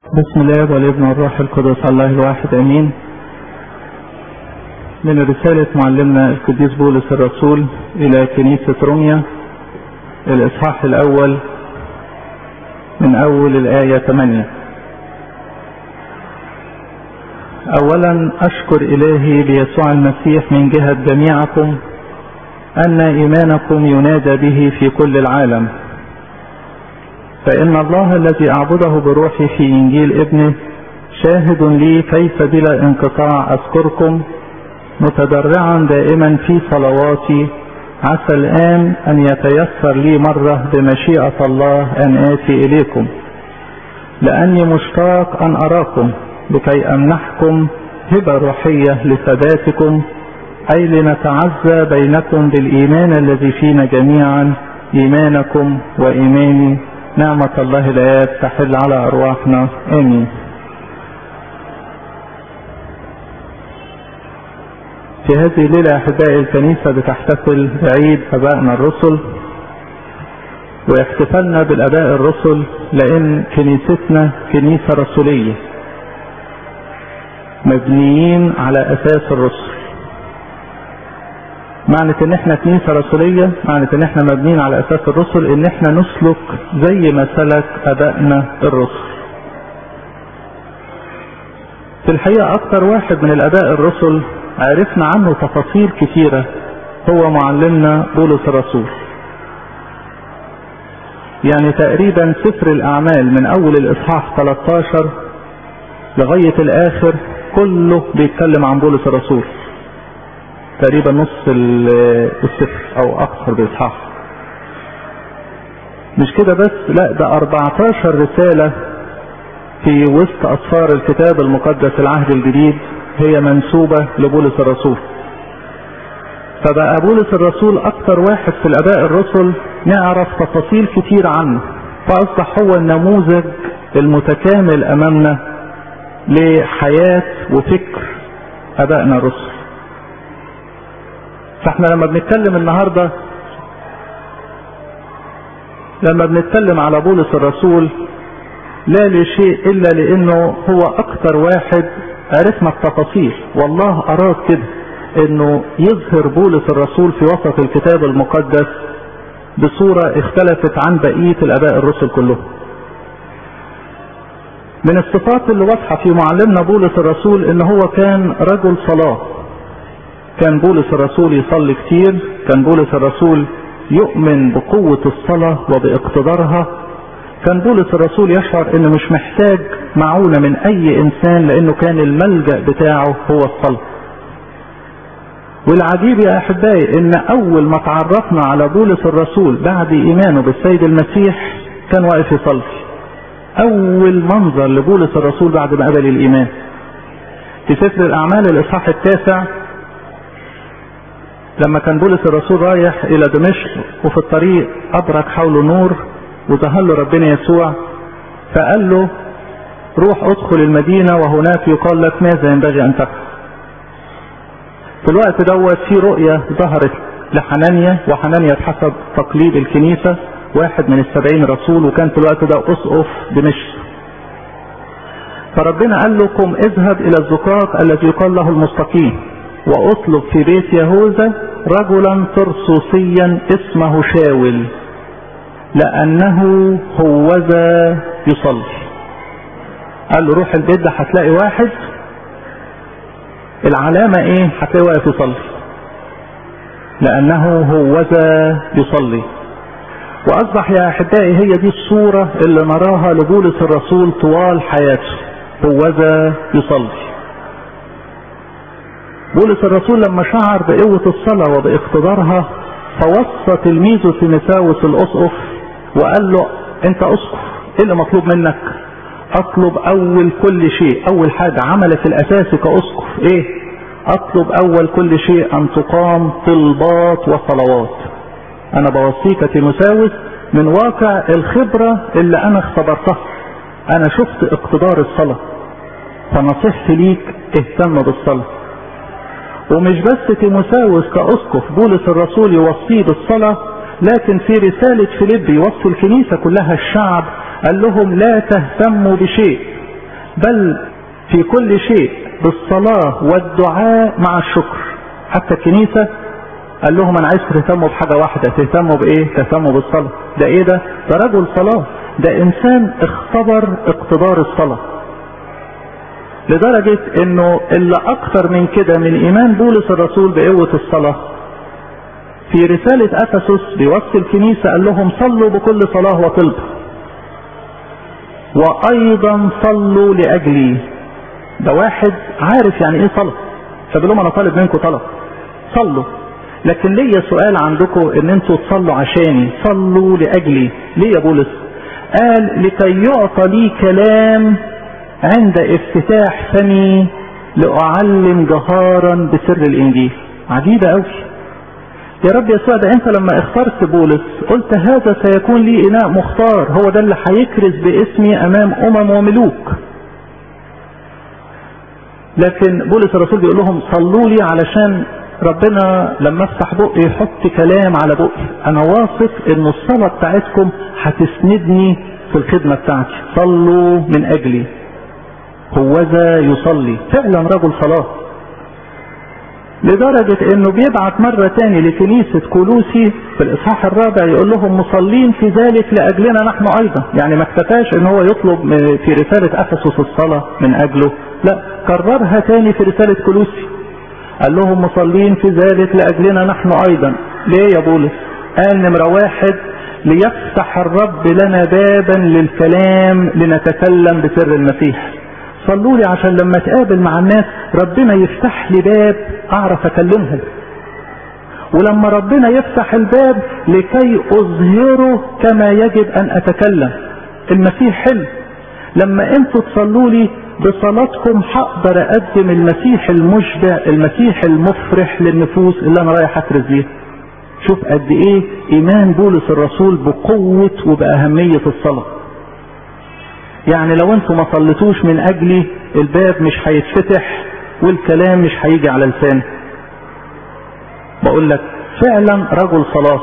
بسم الله والابن والروح القدس الله الواحد امين من رسالة معلمنا القديس بولس الرسول الى كنيسة روميا الاصحاح الاول من اول الاية 8 اولا اشكر الهي بيسوع المسيح من جهة جميعكم ان ايمانكم ينادى به في كل العالم فإن الله الذي أعبده بروحي في إنجيل ابنه شاهد لي كيف بلا انقطاع أذكركم متضرعا دائما في صلواتي عسى الآن أن يتيسر لي مرة بمشيئة الله أن آتي إليكم لأني مشتاق أن أراكم لكي أمنحكم هبة روحية لثباتكم أي لنتعزى بينكم بالإيمان الذي فينا جميعا إيمانكم وإيماني نعمة الله الآيات تحل على أرواحنا آمين في هذه الليلة أحبائي الكنيسة بتحتفل بعيد أبائنا الرسل واحتفلنا بالأباء الرسل لأن كنيستنا كنيسة رسولية مبنيين على أساس الرسل معنى ان احنا كنيسة رسولية معنى ان احنا مبنيين على اساس الرسل ان احنا نسلك زي ما سلك ابائنا الرسل في الحقيقة اكتر واحد من الاباء الرسل عرفنا عنه تفاصيل كثيرة هو معلمنا بولس الرسول يعني تقريبا سفر الاعمال من اول الاصحاح 13 لغاية الاخر كله بيتكلم عن بولس الرسول تقريبا نص السفر او اكثر باصحاح مش كده بس لا ده 14 رسالة في وسط اسفار الكتاب المقدس العهد الجديد هي منسوبة لبولس الرسول فبقى بولس الرسول اكتر واحد في الاباء الرسل نعرف تفاصيل كتير عنه فاصبح هو النموذج المتكامل امامنا لحياة وفكر ابائنا الرسل فاحنا لما بنتكلم النهارده لما بنتكلم على بولس الرسول لا لشيء الا لانه هو اكتر واحد عرفنا التفاصيل والله اراد كده انه يظهر بولس الرسول في وسط الكتاب المقدس بصورة اختلفت عن بقية الاباء الرسل كلهم من الصفات اللي واضحة في معلمنا بولس الرسول ان هو كان رجل صلاة كان بولس الرسول يصلي كتير كان بولس الرسول يؤمن بقوة الصلاة وباقتدارها كان بولس الرسول يشعر انه مش محتاج معونة من اي انسان لانه كان الملجأ بتاعه هو الصلاة والعجيب يا احبائي ان اول ما تعرفنا على بولس الرسول بعد ايمانه بالسيد المسيح كان واقف يصلي اول منظر لبولس الرسول بعد ما قبل الايمان في سفر الاعمال الاصحاح التاسع لما كان بولس الرسول رايح الى دمشق وفي الطريق ادرك حوله نور وظهر له ربنا يسوع فقال له روح ادخل المدينه وهناك يقال لك ماذا ينبغي ان تفعل في الوقت دوت في رؤيه ظهرت لحنانيا وحنانيا بحسب تقليد الكنيسه واحد من السبعين رسول وكان في الوقت ده اسقف دمشق فربنا قال له قم اذهب الى الزقاق الذي يقال له المستقيم واطلب في بيت يهوذا رجلا ترسوسيا اسمه شاول لانه هوذا يصلي قال له روح البيت ده هتلاقي واحد العلامة ايه هتلاقي واقف يصلي لانه هوذا يصلي واصبح يا احبائي هي دي الصورة اللي نراها لبولس الرسول طوال حياته هوذا يصلي بولس الرسول لما شعر بقوة الصلاة وباقتدارها فوصى تلميذه تيمساوس الاسقف وقال له انت اسقف ايه اللي مطلوب منك اطلب اول كل شيء اول حاجة عملك الاساسي كاسقف ايه اطلب اول كل شيء ان تقام طلبات وصلوات انا بوصيك تيمساوس من واقع الخبرة اللي انا اختبرتها انا شفت اقتدار الصلاة فنصيحتي ليك اهتم بالصلاه ومش بس تيموساوس كأسقف بولس الرسول يوصيه بالصلاة لكن في رسالة فيليب يوصي الكنيسة كلها الشعب قال لهم لا تهتموا بشيء بل في كل شيء بالصلاة والدعاء مع الشكر حتى الكنيسة قال لهم انا عايزكم تهتموا بحاجة واحدة تهتموا بايه تهتموا بالصلاة ده ايه ده ده رجل صلاة ده انسان اختبر اقتدار الصلاة لدرجة انه اللي اكتر من كده من ايمان بولس الرسول بقوة الصلاة في رسالة افسس بيوصي الكنيسة قال لهم صلوا بكل صلاة وطلب وايضا صلوا لاجلي ده واحد عارف يعني ايه صلاة فبيقول لهم انا طالب منكم طلب صلوا لكن ليا سؤال عندكم ان انتوا تصلوا عشاني صلوا لاجلي ليه يا بولس قال لكي يعطى لي كلام عند افتتاح فمي لاعلم جهارا بسر الانجيل عجيبة قوي يا رب يسوع ده انت لما اخترت بولس قلت هذا سيكون لي اناء مختار هو ده اللي هيكرز باسمي امام امم وملوك لكن بولس الرسول بيقول لهم صلوا لي علشان ربنا لما افتح بقي يحط كلام على بقي انا واثق ان الصلاة بتاعتكم هتسندني في الخدمة بتاعتي صلوا من اجلي هوذا يصلي فعلا رجل صلاة لدرجة انه بيبعت مرة تاني لكنيسة كولوسي في الاصحاح الرابع يقول لهم مصلين في ذلك لاجلنا نحن ايضا يعني ما اكتفاش ان هو يطلب في رسالة افسس الصلاة من اجله لا كررها تاني في رسالة كولوسي قال لهم مصلين في ذلك لاجلنا نحن ايضا ليه يا بولس قال نمرة واحد ليفتح الرب لنا بابا للكلام لنتكلم بسر المسيح صلوا لي عشان لما اتقابل مع الناس ربنا يفتح لي باب اعرف اكلمهم ولما ربنا يفتح الباب لكي اظهره كما يجب ان اتكلم المسيح حلو لما انتوا تصلوا لي بصلاتكم هقدر اقدم المسيح المشبع المسيح المفرح للنفوس اللي انا رايح اكرز بيها شوف قد ايه ايمان بولس الرسول بقوة وباهمية الصلاة يعني لو انتوا ما صليتوش من اجلي الباب مش هيتفتح والكلام مش هيجي على لساني بقول لك فعلا رجل صلاة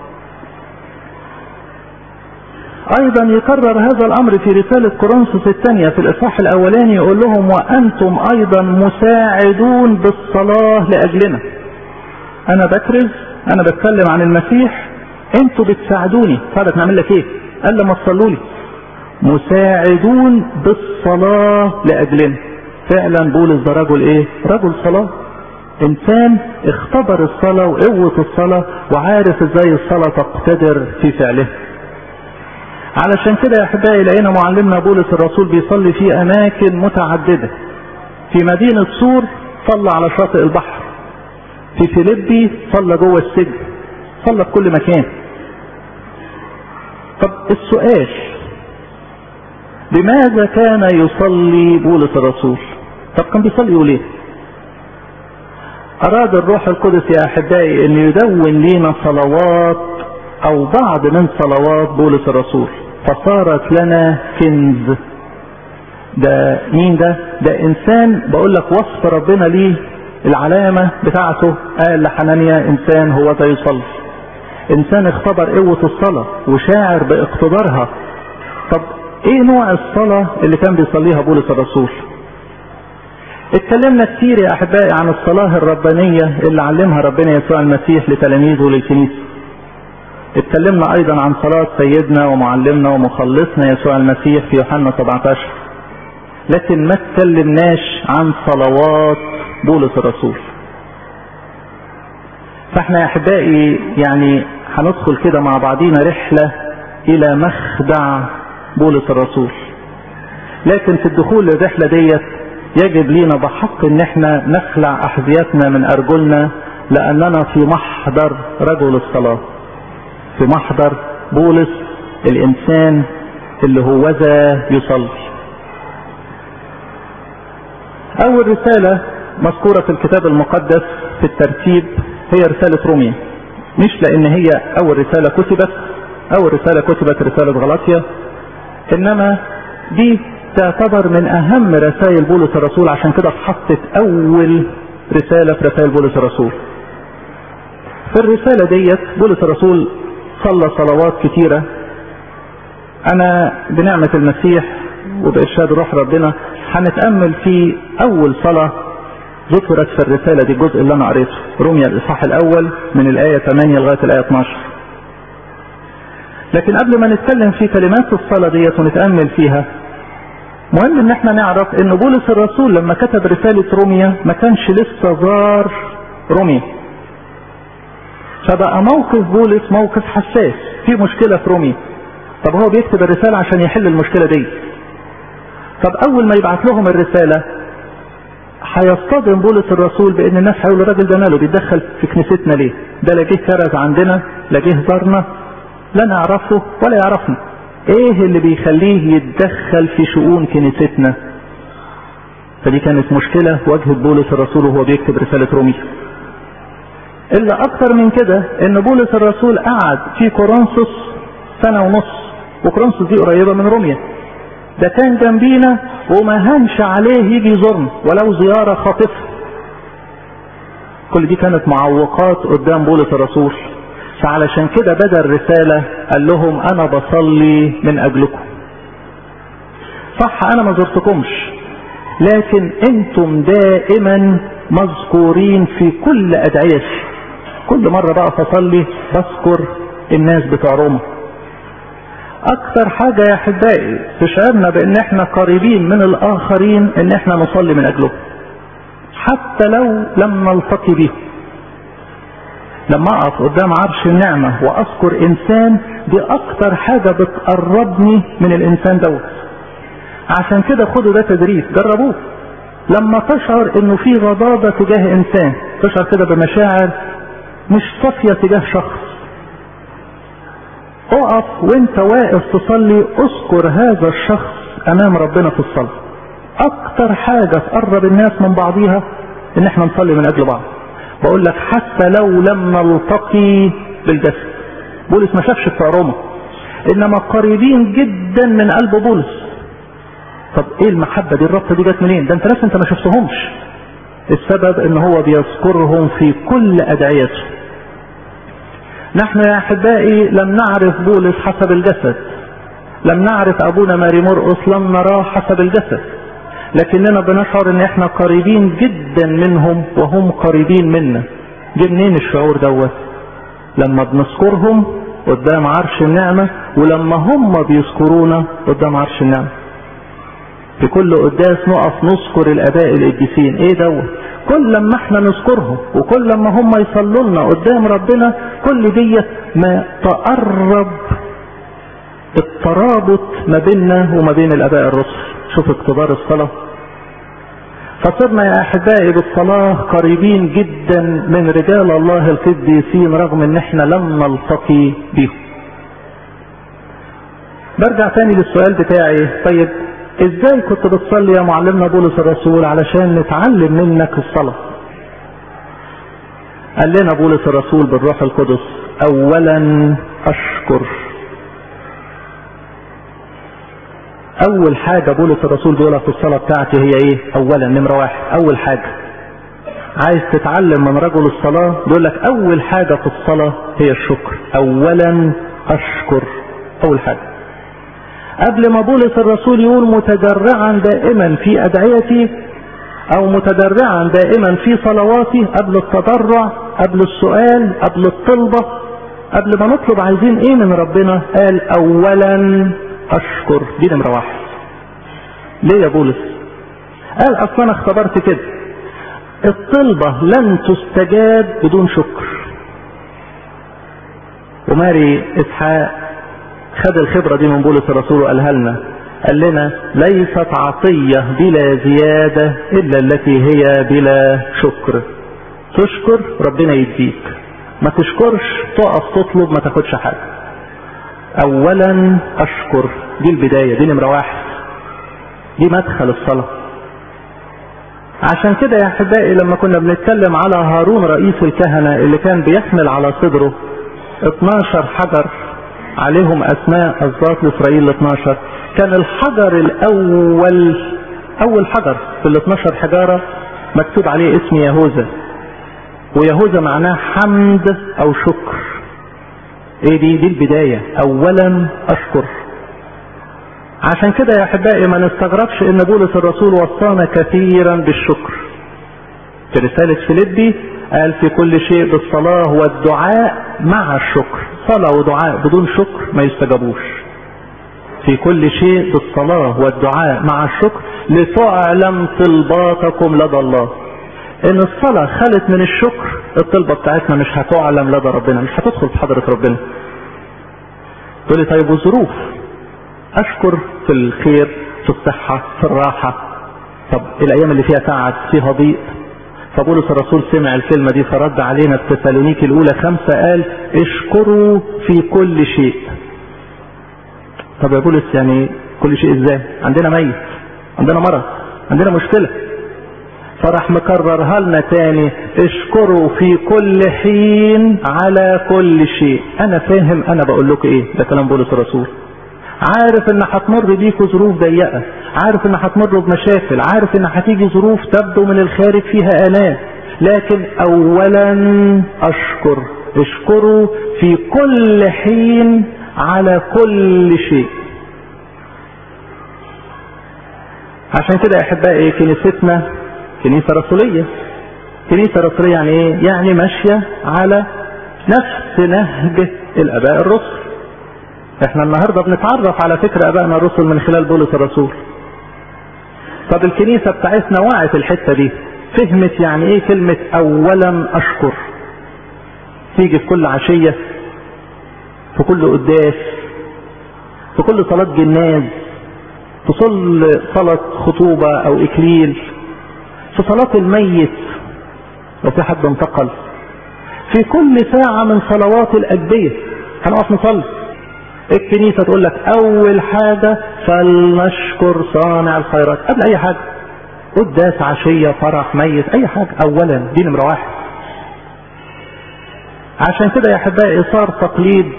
ايضا يكرر هذا الامر في رسالة كورنثوس الثانية في الاصحاح الاولاني يقول لهم وانتم ايضا مساعدون بالصلاة لاجلنا انا بكرز انا بتكلم عن المسيح انتوا بتساعدوني صارت نعمل لك ايه قال لما تصلوا لي مساعدون بالصلاة لاجلنا فعلا بولس ده رجل ايه رجل صلاة انسان اختبر الصلاة وقوة الصلاة وعارف ازاي الصلاة تقتدر في فعلها علشان كده يا احبائي لقينا معلمنا بولس الرسول بيصلي في اماكن متعدده في مدينه صور صلى على شاطئ البحر في فيليبي صلى جوه السجن صلى في كل مكان طب السؤال لماذا كان يصلي بولس الرسول طب كان بيصلي يقول ايه اراد الروح القدس يا احبائي ان يدون لينا صلوات او بعض من صلوات بولس الرسول فصارت لنا كنز ده مين ده ده انسان بقول لك وصف ربنا ليه العلامة بتاعته قال لحنانيا انسان هو ذا يصلي انسان اختبر قوة الصلاة وشاعر باقتدارها طب ايه نوع الصلاة اللي كان بيصليها بولس الرسول اتكلمنا كتير يا احبائي عن الصلاة الربانية اللي علمها ربنا يسوع المسيح لتلاميذه وللكنيسة اتكلمنا ايضا عن صلاة سيدنا ومعلمنا ومخلصنا يسوع المسيح في يوحنا 17 لكن ما اتكلمناش عن صلوات بولس الرسول فاحنا يا احبائي يعني هندخل كده مع بعضينا رحلة الى مخدع بولس الرسول لكن في الدخول للرحلة ديت يجب لينا بحق ان احنا نخلع احذيتنا من ارجلنا لاننا في محضر رجل الصلاه في محضر بولس الانسان اللي هو ذا يصلي اول رسالة مذكورة في الكتاب المقدس في الترتيب هي رسالة روميا مش لان هي اول رسالة كتبت اول رسالة كتبت رسالة غلاطيا انما دي تعتبر من اهم رسائل بولس الرسول عشان كده اتحطت اول رسالة في رسائل بولس الرسول في الرسالة ديت بولس الرسول صلى صلوات كتيرة انا بنعمة المسيح وبإرشاد روح ربنا هنتأمل في أول صلاة ذكرت في الرسالة دي الجزء اللي أنا قريته روميا الإصحاح الأول من الآية 8 لغاية الآية 12 لكن قبل ما نتكلم في كلمات الصلاة ديت ونتأمل فيها مهم ان احنا نعرف ان بولس الرسول لما كتب رسالة روميا ما كانش لسه زار روميا فبقى موقف بولس موقف حساس في مشكلة في روميا طب هو بيكتب الرسالة عشان يحل المشكلة دي طب اول ما يبعت لهم الرسالة هيصطدم بولس الرسول بان الناس هيقولوا الراجل ده ماله بيتدخل في كنيستنا ليه ده لا جه كرز عندنا لا جه زارنا لا نعرفه ولا يعرفنا ايه اللي بيخليه يتدخل في شؤون كنيستنا فدي كانت مشكلة واجهت بولس الرسول وهو بيكتب رسالة روميا الا اكتر من كده ان بولس الرسول قعد في كورنثوس سنة ونص وكورنثوس دي قريبة من روميا ده كان جنبينا وما هنش عليه يجي يزورنا ولو زيارة خاطفة كل دي كانت معوقات قدام بولس الرسول فعلشان كده بدا الرسالة قال لهم انا بصلي من اجلكم صح انا ما زرتكمش لكن انتم دائما مذكورين في كل ادعيتي كل مرة بقى فصلي بذكر الناس بتوع روما اكثر حاجة يا احبائي تشعرنا بان احنا قريبين من الاخرين ان احنا نصلي من اجلهم حتى لو لم نلتقي بهم لما اقف قدام عرش النعمة واذكر انسان دي اكتر حاجة بتقربني من الانسان دوت عشان كده خدوا ده تدريب جربوه لما تشعر انه في غضاضة تجاه انسان تشعر كده بمشاعر مش صافية تجاه شخص اقف وانت واقف تصلي اذكر هذا الشخص امام ربنا في الصلاة اكتر حاجة تقرب الناس من بعضيها ان احنا نصلي من اجل بعض بقول لك حتى لو لم نلتقي بالجسد بولس ما شافش بتوع روما انما قريبين جدا من قلب بولس طب ايه المحبه دي الرابطه دي جت منين ده انت ناس انت ما شفتهمش السبب ان هو بيذكرهم في كل ادعيته نحن يا احبائي لم نعرف بولس حسب الجسد لم نعرف ابونا ماري مرقس لم نراه حسب الجسد لكننا بنشعر ان احنا قريبين جدا منهم وهم قريبين منا جه منين الشعور دوت لما بنذكرهم قدام عرش النعمة ولما هم بيذكرونا قدام عرش النعمة في كل قداس نقف نذكر الاباء القديسين ايه دوت كل لما احنا نذكرهم وكل لما هم يصلوا لنا قدام ربنا كل ديت ما تقرب الترابط ما بيننا وما بين الاباء الرسل شوف اقتدار الصلاة فصرنا يا احبائي بالصلاة قريبين جدا من رجال الله القديسين رغم ان احنا لم نلتقي بهم برجع تاني للسؤال بتاعي طيب ازاي كنت بتصلي يا معلمنا بولس الرسول علشان نتعلم منك الصلاة قال لنا بولس الرسول بالروح القدس اولا اشكر اول حاجة بولس الرسول بيقولها في الصلاة بتاعتي هي ايه اولا نمرة واحد اول حاجة عايز تتعلم من رجل الصلاة بيقول لك اول حاجة في الصلاة هي الشكر اولا اشكر اول حاجة قبل ما بولس الرسول يقول متدرعا دائما في ادعيتي او متدرعا دائما في صلواتي قبل التضرع قبل السؤال قبل الطلبة قبل ما نطلب عايزين ايه من ربنا قال اولا اشكر دي نمرة واحد ليه يا بولس قال اصلا انا اختبرت كده الطلبة لن تستجاب بدون شكر وماري اسحاق خد الخبرة دي من بولس الرسول وقالها لنا قال لنا ليست عطية بلا زيادة الا التي هي بلا شكر تشكر ربنا يديك ما تشكرش تقف تطلب ما تاخدش حاجة اولا اشكر دي البداية دي نمرة واحد دي مدخل الصلاة عشان كده يا احبائي لما كنا بنتكلم على هارون رئيس الكهنة اللي كان بيحمل على صدره 12 حجر عليهم اسماء الذات لاسرائيل ال 12 كان الحجر الاول اول حجر في ال 12 حجارة مكتوب عليه اسم يهوذا ويهوذا معناه حمد او شكر ايه دي دي البداية اولا اشكر عشان كده يا احبائي ما نستغربش ان بولس الرسول وصانا كثيرا بالشكر في رسالة فيليبي قال في كل شيء بالصلاة والدعاء مع الشكر صلاة ودعاء بدون شكر ما يستجابوش في كل شيء بالصلاة والدعاء مع الشكر لتعلم طلباتكم لدى الله ان الصلاة خلت من الشكر الطلبة بتاعتنا مش هتعلم لدى ربنا مش هتدخل في حضرة ربنا تقولي طيب والظروف اشكر في الخير في الصحة في الراحة طب الايام اللي فيها تعب فيها ضيق فبولس الرسول سمع الكلمة دي فرد علينا في تسالونيك الاولى خمسة قال اشكروا في كل شيء طب يا بولس يعني كل شيء ازاي عندنا ميت عندنا مرض عندنا مشكلة فراح مكررها لنا تاني اشكروا في كل حين على كل شيء انا فاهم انا بقول لكم ايه ده كلام بولس الرسول عارف ان هتمر بيكوا ظروف ضيقة عارف ان هتمروا بمشاكل عارف ان هتيجي ظروف تبدو من الخارج فيها الام لكن اولا اشكر اشكروا في كل حين على كل شيء عشان كده يا احبائي كنيستنا كنيسة رسولية كنيسة رسولية يعني ايه يعني ماشية على نفس نهج الاباء الرسل احنا النهاردة بنتعرف على فكر ابائنا الرسل من خلال بولس الرسول طب الكنيسة بتاعتنا وعت الحتة دي فهمت يعني ايه كلمة اولا اشكر تيجي في كل عشية في كل قداس في كل صلاة جناز تصل صلاة خطوبة او اكليل في صلاة الميت لو في حد انتقل في كل ساعة من صلوات الأجبية هنقف نصلي الكنيسة تقول لك أول حاجة فلنشكر صانع الخيرات قبل أي حاجة قداس عشية فرح ميت أي حاجة أولا دي نمرة واحد عشان كده يا أحبائي صار تقليد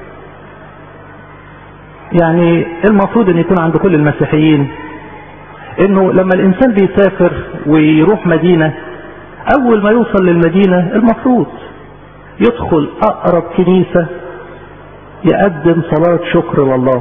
يعني المفروض أن يكون عند كل المسيحيين انه لما الانسان بيسافر ويروح مدينة اول ما يوصل للمدينة المفروض يدخل اقرب كنيسة يقدم صلاة شكر لله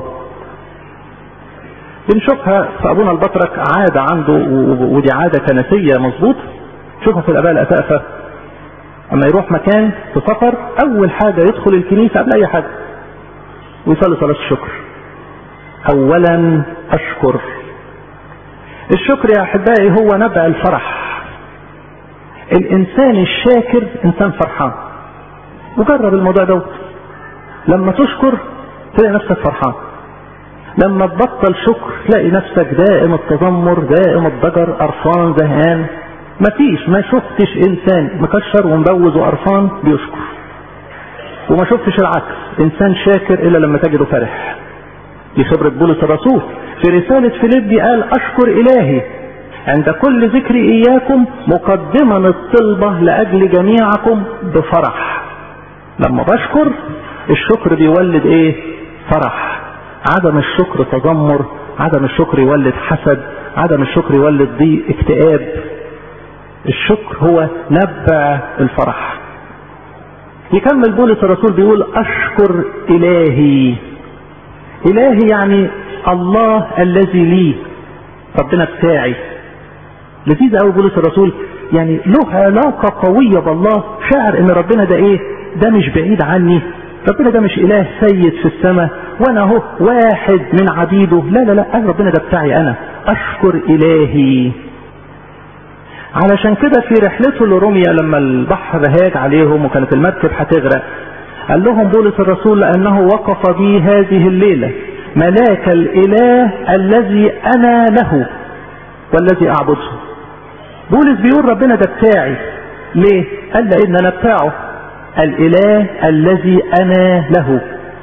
بنشوفها في ابونا البطرك عادة عنده ودي عادة كنسية مظبوط شوفها في الاباء الاسقفة اما يروح مكان في سفر اول حاجة يدخل الكنيسة قبل اي حاجة ويصلي صلاة الشكر اولا اشكر الشكر يا احبائي هو نبع الفرح الانسان الشاكر انسان فرحان وجرب الموضوع دوت لما تشكر تلاقي نفسك فرحان لما تبطل شكر تلاقي نفسك دائم التذمر دائم الضجر قرفان زهقان مفيش ما شفتش انسان مكشر ومبوز وقرفان بيشكر وما شفتش العكس انسان شاكر الا لما تجده فرح دي خبرة بولس الرسول في رسالة فيليبي قال أشكر إلهي عند كل ذكر إياكم مقدما الطلبة لأجل جميعكم بفرح لما بشكر الشكر بيولد إيه فرح عدم الشكر تذمر عدم الشكر يولد حسد عدم الشكر يولد ضيق اكتئاب الشكر هو نبع الفرح يكمل بولس الرسول بيقول أشكر إلهي إلهي يعني الله الذي لي ربنا بتاعي لذيذ قوي بولس الرسول يعني له علاقة قوية بالله شاعر ان ربنا ده ايه ده مش بعيد عني ربنا ده مش اله سيد في السماء وانا اهو واحد من عبيده لا لا لا قال ربنا ده بتاعي انا اشكر الهي علشان كده في رحلته لروميا لما البحر هاج عليهم وكانت المركب هتغرق قال لهم بولس الرسول لانه وقف بي هذه الليله ملاك الاله الذي انا له والذي اعبده بولس بيقول ربنا ده بتاعي ليه قال لان انا بتاعه الاله الذي انا له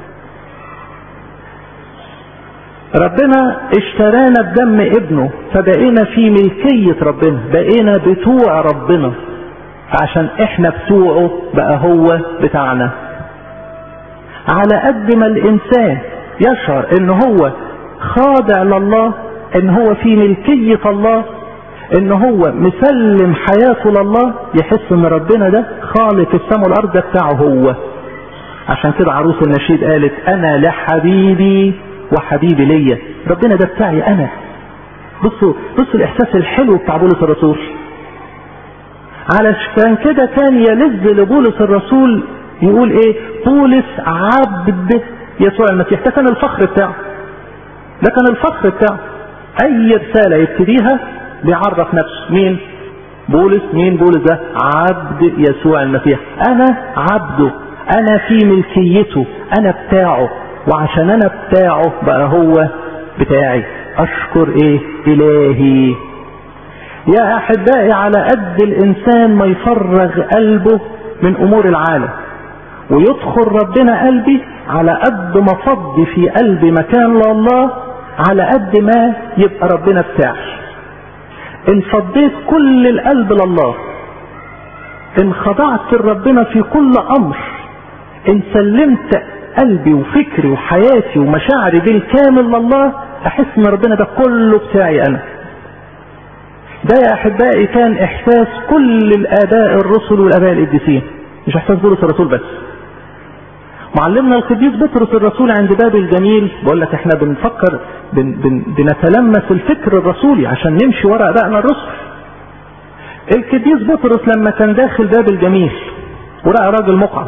ربنا اشترانا بدم ابنه فبقينا في ملكية ربنا بقينا بتوع ربنا عشان احنا بتوعه بقى هو بتاعنا على قد ما الانسان يشعر ان هو خاضع لله ان هو في ملكية الله ان هو مسلم حياته لله يحس ان ربنا ده خالق السماء والارض ده بتاعه هو عشان كده عروس النشيد قالت انا لحبيبي وحبيبي ليا ربنا ده بتاعي انا بصوا بصوا الاحساس الحلو بتاع بولس الرسول علشان كده كان يلذ لبولس الرسول يقول ايه بولس عبد يسوع المسيح ده كان الفخر بتاعه ده كان الفخر بتاعه اي رساله يبتديها بيعرف نفسه مين بولس مين بولس ده عبد يسوع المسيح انا عبده انا في ملكيته انا بتاعه وعشان انا بتاعه بقى هو بتاعي اشكر ايه الهي يا احبائي على قد الانسان ما يفرغ قلبه من امور العالم ويدخل ربنا قلبي على قد ما فضي في قلبي مكان لله على قد ما يبقى ربنا بتاعي ان فضيت كل القلب لله ان خضعت لربنا في كل امر ان سلمت قلبي وفكري وحياتي ومشاعري بالكامل لله احس ان ربنا ده كله بتاعي انا ده يا احبائي كان احساس كل الاباء الرسل والاباء القديسين مش احساس بولس الرسول بس معلمنا القديس بطرس الرسول عند باب الجميل بقول لك احنا بنفكر بن بن بنتلمس الفكر الرسولي عشان نمشي ورا ابائنا الرسل القديس بطرس لما كان داخل باب الجميل ورأى راجل مقعد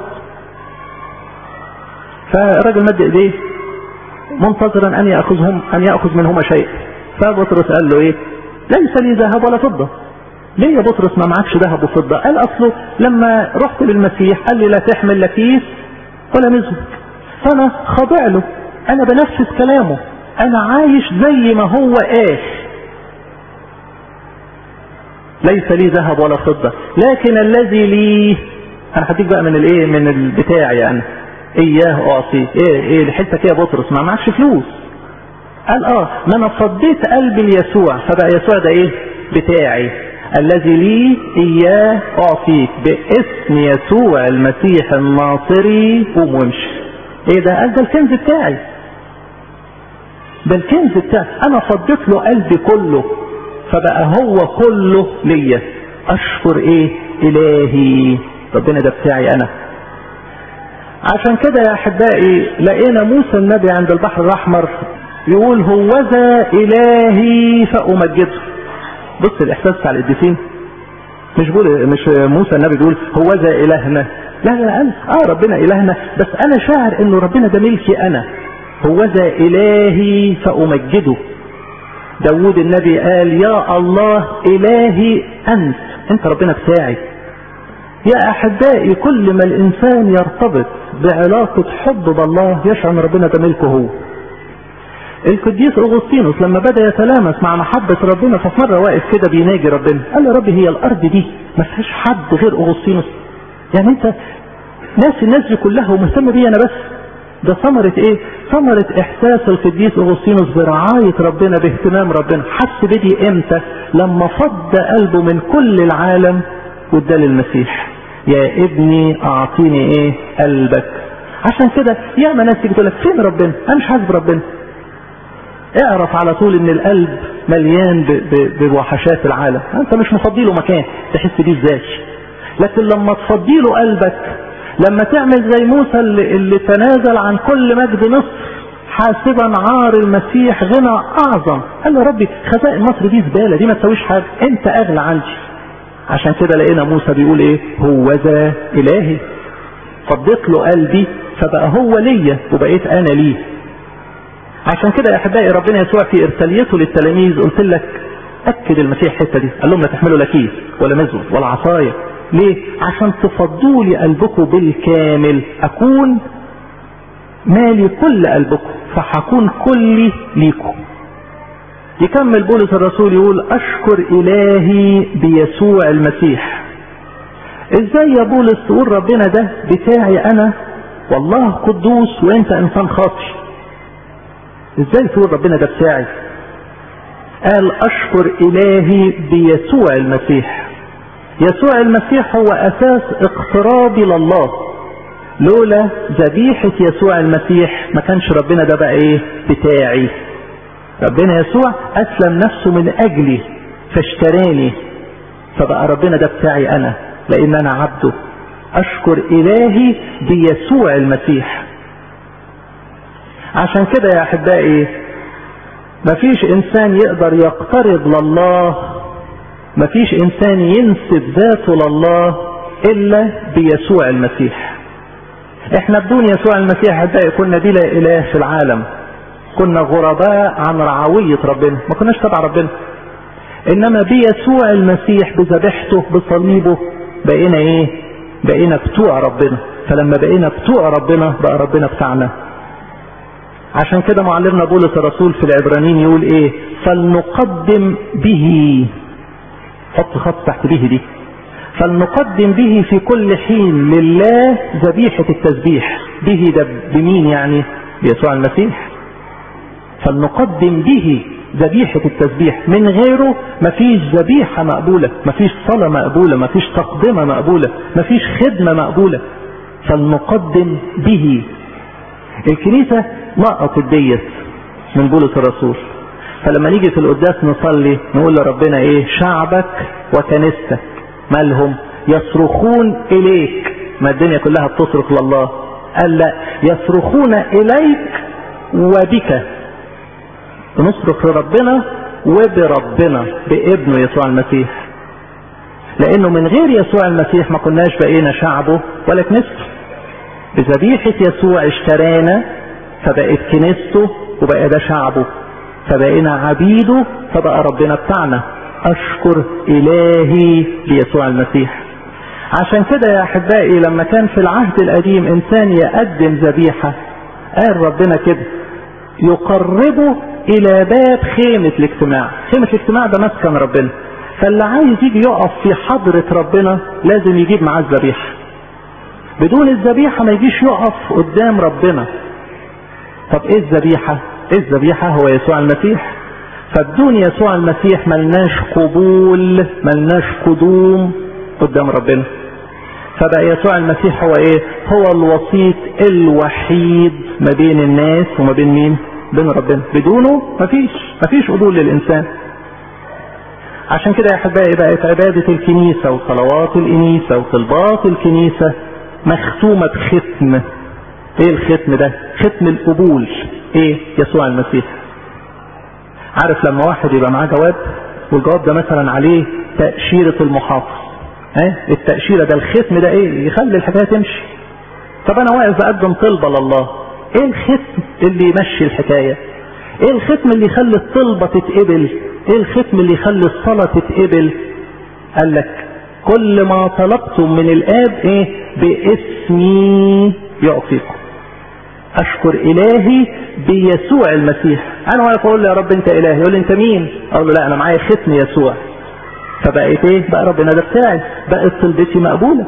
فالراجل مد ايديه منتظرا ان ياخذهم ان ياخذ منهما شيء فبطرس قال له ايه ليس لي ذهب ولا فضه ليه يا بطرس ما معكش ذهب وفضه قال اصله لما رحت للمسيح قال لي لا تحمل لا كيس ولا مزود فانا خاضع له انا بنفذ كلامه انا عايش زي ما هو قال ليس لي ذهب ولا فضه لكن الذي لي انا هديك بقى من الايه من البتاعي انا اياه اعطي ايه ايه لحلتك ايه يا بطرس ما معكش فلوس قال اه ما انا فضيت قلبي ليسوع فبقى يسوع ده ايه بتاعي الذي لي اياه اعطيك باسم يسوع المسيح الناصري قوم وامشي ايه ده قال ده الكنز بتاعي ده الكنز بتاعي انا فضيت له قلبي كله فبقى هو كله ليا اشكر ايه الهي ربنا ده بتاعي انا عشان كده يا احبائي لقينا موسى النبي عند البحر الاحمر يقول هوذا الهي فامجده بص الاحساس بتاع القديسين مش بقول مش موسى النبي بيقول هوذا الهنا لا لا قال اه ربنا الهنا بس انا شاعر انه ربنا ده ملكي انا هوذا الهي فامجده داود النبي قال يا الله الهي انت انت ربنا بتاعي يا احبائي كل ما الانسان يرتبط بعلاقة حب بالله يشعر ان ربنا ده ملكه هو القديس اغسطينوس لما بدا يتلامس مع محبة ربنا ففي مرة واقف كده بيناجي ربنا قال له يا رب هي الارض دي ما فيهاش حد غير اغسطينوس يعني انت ناس الناس دي كلها ومهتم بيا انا بس ده ثمرة ايه ثمرة احساس القديس اغسطينوس برعاية ربنا باهتمام ربنا حس بدي امتى لما فض قلبه من كل العالم واداه للمسيح يا ابني اعطيني ايه قلبك عشان كده ياما ناس تيجي تقول لك فين ربنا انا مش حاسس بربنا اعرف على طول ان القلب مليان بوحشات العالم انت مش مفضي له مكان تحس بيه ازاي لكن لما تفضي له قلبك لما تعمل زي موسى اللي, اللي تنازل عن كل مجد مصر حاسبا عار المسيح غنى اعظم قال له ربي خزائن مصر دي زباله دي ما تسويش حاجه انت اغلى عندي عشان كده لقينا موسى بيقول ايه هو ذا الهي فضيت له قلبي فبقى هو ليا وبقيت انا ليه عشان كده يا احبائي ربنا يسوع في ارساليته للتلاميذ قلت لك اكد المسيح الحته دي قال لهم لا تحملوا لا كيس ولا مزود ولا عصايه ليه عشان تفضوا لي قلبكم بالكامل اكون مالي كل قلبكم فهكون كلي ليكم يكمل بولس الرسول يقول اشكر الهي بيسوع المسيح ازاي يا بولس تقول ربنا ده بتاعي انا والله قدوس وانت انسان خاطئ ازاي تقول ربنا ده بتاعي قال اشكر الهي بيسوع المسيح يسوع المسيح هو اساس اقترابي لله لولا ذبيحة يسوع المسيح ما كانش ربنا ده بقى ايه بتاعي ربنا يسوع اسلم نفسه من اجلي فاشتراني فبقى ربنا ده بتاعي انا لان انا عبده اشكر الهي بيسوع المسيح عشان كده يا احبائي مفيش انسان يقدر يقترب لله مفيش انسان ينسب ذاته لله الا بيسوع المسيح احنا بدون يسوع المسيح احبائي كنا بلا اله في العالم كنا غرباء عن رعوية ربنا ما كناش تبع ربنا انما بيسوع المسيح بذبيحته بصليبه بقينا ايه بقينا بتوع ربنا فلما بقينا بتوع ربنا بقى ربنا بتاعنا عشان كده معلمنا بولس الرسول في العبرانيين يقول ايه فلنقدم به حط خط تحت به دي فلنقدم به في كل حين لله ذبيحة التسبيح به ده بمين يعني بيسوع المسيح فلنقدم به ذبيحة التسبيح من غيره مفيش ذبيحة مقبولة مفيش صلاة مقبولة مفيش تقدمة مقبولة مفيش خدمة مقبولة فلنقدم به الكنيسة نقطت ديت من بولس الرسول فلما نيجي في القداس نصلي نقول لربنا ايه شعبك وكنيستك مالهم يصرخون اليك ما الدنيا كلها بتصرخ لله قال لا يصرخون اليك وبك بنصرخ لربنا وبربنا بابنه يسوع المسيح لانه من غير يسوع المسيح ما كناش بقينا شعبه ولا كنيسته بذبيحة يسوع اشترانا فبقت كنيسته وبقى ده شعبه فبقينا عبيده فبقى ربنا بتاعنا اشكر الهي بيسوع المسيح عشان كده يا احبائي لما كان في العهد القديم انسان يقدم ذبيحة قال ربنا كده يقربه الى باب خيمة الاجتماع خيمة الاجتماع ده مسكن ربنا فاللي عايز يجي يقف في حضرة ربنا لازم يجيب معاه الذبيحة بدون الذبيحة ما يجيش يقف قدام ربنا طب ايه الذبيحة ايه الذبيحة هو يسوع المسيح فبدون يسوع المسيح ملناش قبول ملناش قدوم قدام ربنا فبقى يسوع المسيح هو ايه هو الوسيط الوحيد ما بين الناس وما بين مين بين ربنا بدونه مفيش مفيش قبول للانسان عشان كده يا احبائي بقت عبادة الكنيسة وصلوات الكنيسة وطلبات الكنيسة مختومة بختم ايه الختم ده ختم القبول ايه يسوع المسيح عارف لما واحد يبقى معاه جواب والجواب ده مثلا عليه تأشيرة المحافظ ها التأشيرة ده الختم ده ايه يخلي الحكاية تمشي طب انا واقف بقدم طلبة لله ايه الختم اللي يمشي الحكاية ايه الختم اللي يخلي الطلبة تتقبل ايه الختم اللي يخلي الصلاة تتقبل قال لك كل ما طلبتم من الاب ايه باسمي يعطيكم اشكر الهي بيسوع المسيح انا واقف اقول له يا رب انت الهي يقول لي انت مين اقول له لا انا معايا ختم يسوع فبقيت ايه بقى ربنا ده بتاعي بقت طلبتي مقبولة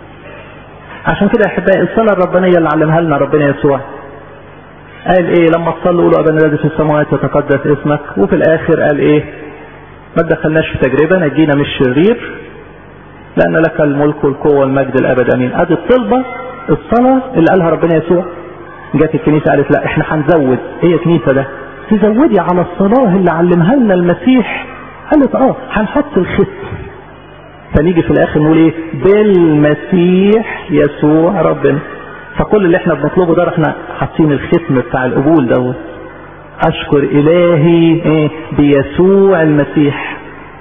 عشان كده يا احبائي الصلاة الربانية اللي علمها لنا ربنا يسوع قال ايه لما تصلوا قولوا ابانا الذي في السماوات يتقدس اسمك وفي الاخر قال ايه ما تدخلناش في تجربة نجينا من الشرير لان لك الملك والقوة والمجد الابد امين ادي الطلبة الصلاة اللي قالها ربنا يسوع جت الكنيسة قالت لا احنا هنزود ايه كنيسة ده تزودي على الصلاة اللي علمها لنا المسيح قالت اه هنحط الختم فنيجي في الاخر نقول ايه بالمسيح يسوع ربنا فكل اللي احنا بنطلبه ده احنا حاطين الختم بتاع القبول دوت اشكر الهي ايه بيسوع المسيح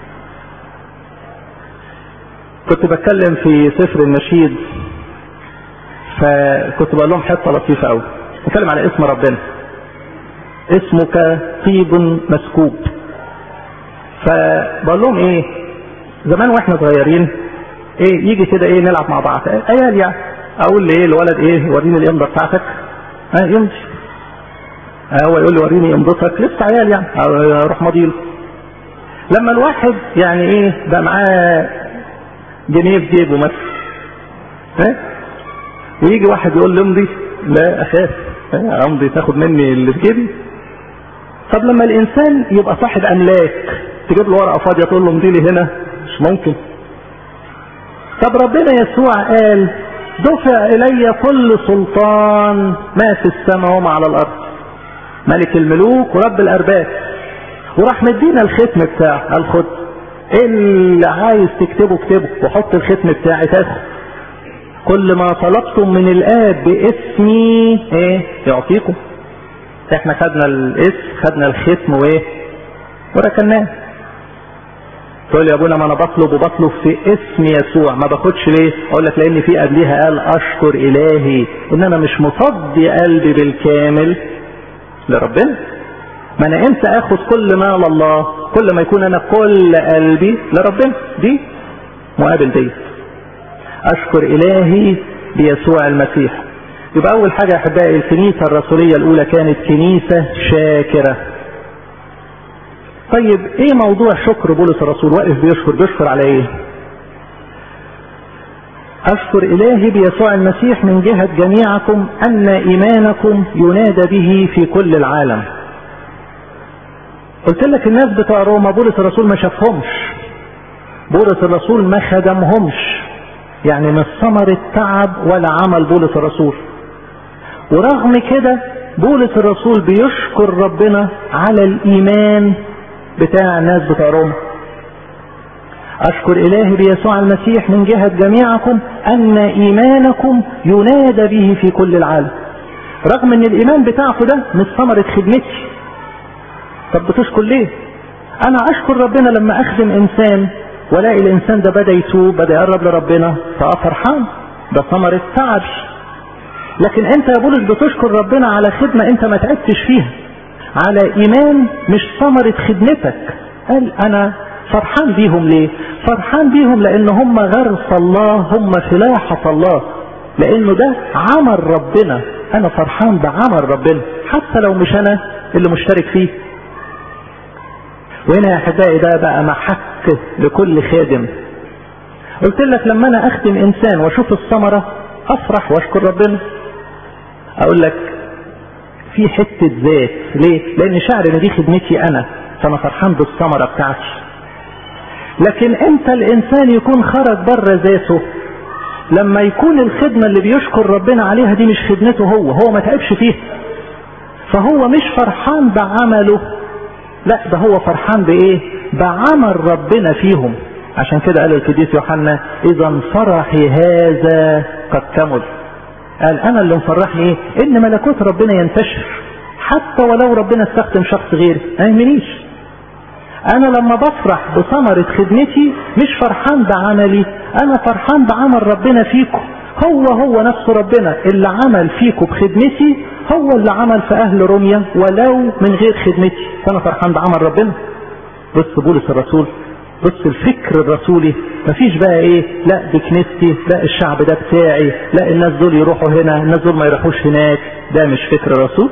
كنت بتكلم في سفر النشيد فكنت بقول لهم حته لطيفه قوي بتكلم على اسم ربنا اسمك طيب مسكوب فبقول لهم ايه زمان واحنا صغيرين ايه يجي كده ايه نلعب مع بعض عيال يعني اقول لايه الولد ايه وريني الامضه بتاعتك ها يمضي هو يقول لي وريني امضتك لسه عيال يعني اروح مضيله لما الواحد يعني ايه ده معاه جنيه في جيبه مثلا ها ويجي واحد يقول لي امضي لا اخاف امضي تاخد مني اللي في جيبي طب لما الانسان يبقى صاحب املاك تجيب له ورقه فاضيه تقول له امضي لي هنا مش ممكن طب ربنا يسوع قال دفع الي كل سلطان ما في السماء وما على الارض ملك الملوك ورب الارباب وراح مدينا الختم بتاعه قال خد اللي عايز تكتبه اكتبه وحط الختم بتاعي تاخد كل ما طلبتم من الاب باسمي ايه يعطيكم احنا خدنا الاسم خدنا الختم وايه وركناه تقول يا ابونا ما انا بطلب وبطلب في اسم يسوع ما باخدش ليه اقول لك لان في قبليها قال اشكر الهي ان انا مش مفضي قلبي بالكامل لربنا ما انا امتى اخد كل مال الله كل ما يكون انا كل قلبي لربنا دي مقابل دي اشكر الهي بيسوع المسيح يبقى اول حاجة يا احبائي الكنيسة الرسولية الاولى كانت كنيسة شاكرة طيب ايه موضوع شكر بولس الرسول واقف بيشكر بيشكر على ايه اشكر الهي بيسوع المسيح من جهة جميعكم ان ايمانكم ينادى به في كل العالم قلت لك الناس بتوع روما بولس الرسول ما شافهمش بولس الرسول ما خدمهمش يعني مش ثمرة تعب ولا عمل بولس الرسول ورغم كده بولس الرسول بيشكر ربنا على الايمان بتاع الناس بتاع روما اشكر الهي بيسوع المسيح من جهة جميعكم ان ايمانكم ينادى به في كل العالم رغم ان الايمان بتاعكم ده مش ثمرة خدمتي طب بتشكر ليه انا اشكر ربنا لما اخدم انسان والاقي الانسان ده بدا يتوب بدا يقرب لربنا فاه فرحان ده ثمرة تعبي لكن انت يا بولس بتشكر ربنا على خدمة انت ما تعبتش فيها على ايمان مش ثمرة خدمتك قال انا فرحان بيهم ليه فرحان بيهم لان هم غرس الله هم فلاحة الله لانه ده عمل ربنا انا فرحان بعمل ربنا حتى لو مش انا اللي مشترك فيه وهنا يا احبائي ده بقى محك لكل خادم قلت لك لما انا اخدم انسان واشوف الثمرة افرح واشكر ربنا اقول لك في حتة ذات ليه لان شعر ان دي خدمتي انا فانا فرحان بالثمرة بتاعتي لكن امتى الانسان يكون خرج بره ذاته لما يكون الخدمة اللي بيشكر ربنا عليها دي مش خدمته هو هو ما تعبش فيها فهو مش فرحان بعمله لا ده هو فرحان بايه بعمل ربنا فيهم عشان كده قال القديس يوحنا اذا فرحي هذا قد كمل قال انا اللي مفرحني ايه ان ملكوت ربنا ينتشر حتى ولو ربنا استخدم شخص غيري ما يهمنيش انا لما بفرح بثمرة خدمتي مش فرحان بعملي انا فرحان بعمل ربنا فيكم هو هو نفس ربنا اللي عمل فيكم بخدمتي هو اللي عمل في اهل روميا ولو من غير خدمتي فانا فرحان بعمل ربنا بص بولس الرسول بص الفكر الرسولي مفيش بقى ايه لا دي كنيستي لا الشعب ده بتاعي لا الناس دول يروحوا هنا الناس دول ما يروحوش هناك ده مش فكر رسول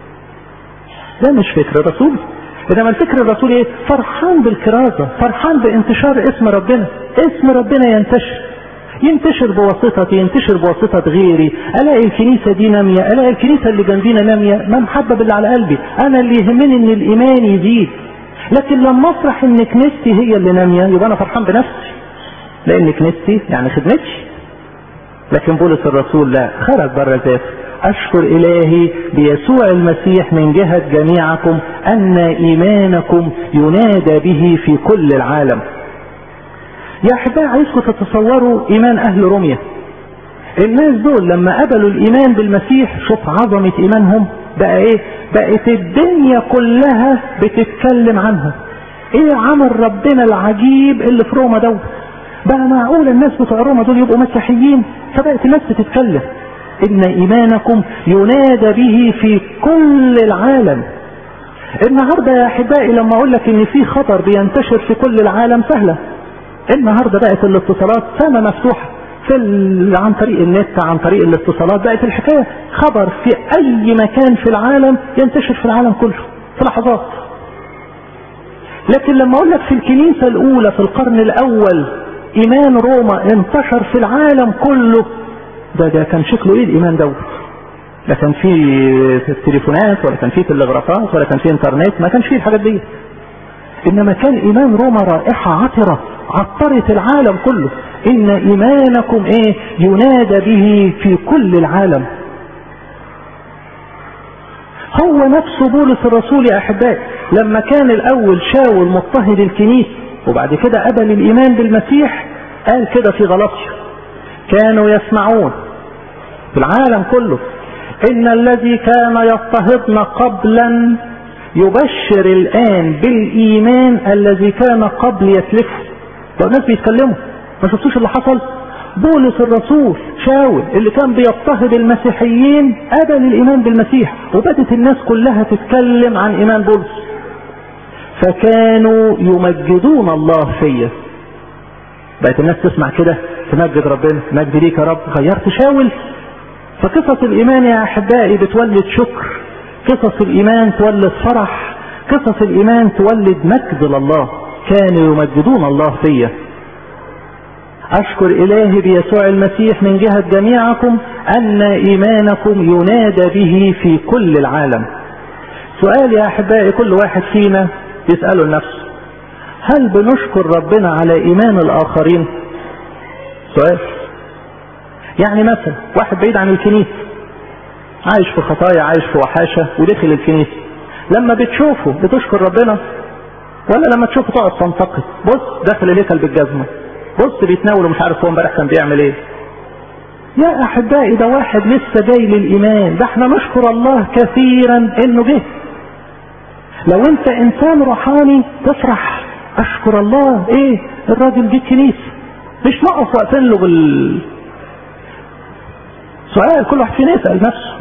ده مش فكر رسول انما الفكر الرسولي ايه فرحان بالكرازة فرحان بانتشار اسم ربنا اسم ربنا ينتشر ينتشر بواسطتي ينتشر بواسطة غيري الاقي الكنيسة دي نامية الاقي الكنيسة اللي جنبينا نامية ما محبب اللي على قلبي انا اللي يهمني ان الايمان يزيد لكن لما افرح ان كنيستي هي اللي نامية يبقى انا فرحان بنفسي لان كنيستي يعني خدمتي لكن بولس الرسول لا خرج بره ذاته اشكر الهي بيسوع المسيح من جهة جميعكم ان ايمانكم ينادى به في كل العالم يا احبائي عايزكم تتصوروا ايمان اهل روميا الناس دول لما قبلوا الايمان بالمسيح شوف عظمة ايمانهم بقى ايه بقت الدنيا كلها بتتكلم عنهم ايه عمل ربنا العجيب اللي في روما دوت بقى معقول الناس بتوع روما دول يبقوا مسيحيين فبقت الناس بتتكلم ان ايمانكم ينادى به في كل العالم النهاردة يا احبائي لما اقول لك ان في خطر بينتشر في كل العالم سهلة النهاردة بقت الاتصالات سنة مفتوحة في عن طريق النت عن طريق الاتصالات بقت الحكاية خبر في اي مكان في العالم ينتشر في العالم كله في لحظات لكن لما اقول لك في الكنيسة الاولى في القرن الاول ايمان روما انتشر في العالم كله ده ده كان شكله ايه الايمان دوت لا كان فيه تليفونات ولا كان فيه تلغرافات ولا كان فيه انترنت ما كانش فيه الحاجات دي انما كان ايمان روما رائحة عطرة عطرت العالم كله ان ايمانكم ايه ينادى به في كل العالم هو نفسه بولس الرسول يا احبائي لما كان الاول شاول مضطهد الكنيسة وبعد كده قبل الايمان بالمسيح قال كده في غلطية كانوا يسمعون في العالم كله ان الذي كان يضطهدنا قبلا يبشر الان بالايمان الذي كان قبل يتلفه الناس بيتكلموا ما شفتوش اللي حصل بولس الرسول شاول اللي كان بيضطهد المسيحيين ابى للايمان بالمسيح وبدت الناس كلها تتكلم عن ايمان بولس فكانوا يمجدون الله فيا بقت الناس تسمع كده تمجد ربنا مجد ليك يا رب غيرت شاول فقصص الايمان يا احبائي بتولد شكر قصص الايمان تولد فرح قصص الايمان تولد مجد لله كانوا يمجدون الله فيا اشكر الهي بيسوع المسيح من جهة جميعكم ان ايمانكم ينادى به في كل العالم سؤال يا احبائي كل واحد فينا يسأله لنفسه هل بنشكر ربنا على ايمان الاخرين سؤال يعني مثلا واحد بعيد عن الكنيسة عايش في خطايا عايش في وحاشة ودخل الكنيسة لما بتشوفه بتشكر ربنا ولا لما تشوفه تقعد تنتقد بص داخل الهيكل بالجزمة بص بيتناول ومش عارف هو امبارح كان بيعمل ايه يا احبائي ده واحد لسه جاي للايمان ده احنا نشكر الله كثيرا انه جه لو انت انسان روحاني تفرح اشكر الله ايه الراجل جه الكنيسه مش نقف واقفين له بال سؤال كل واحد فينا يسال نفسه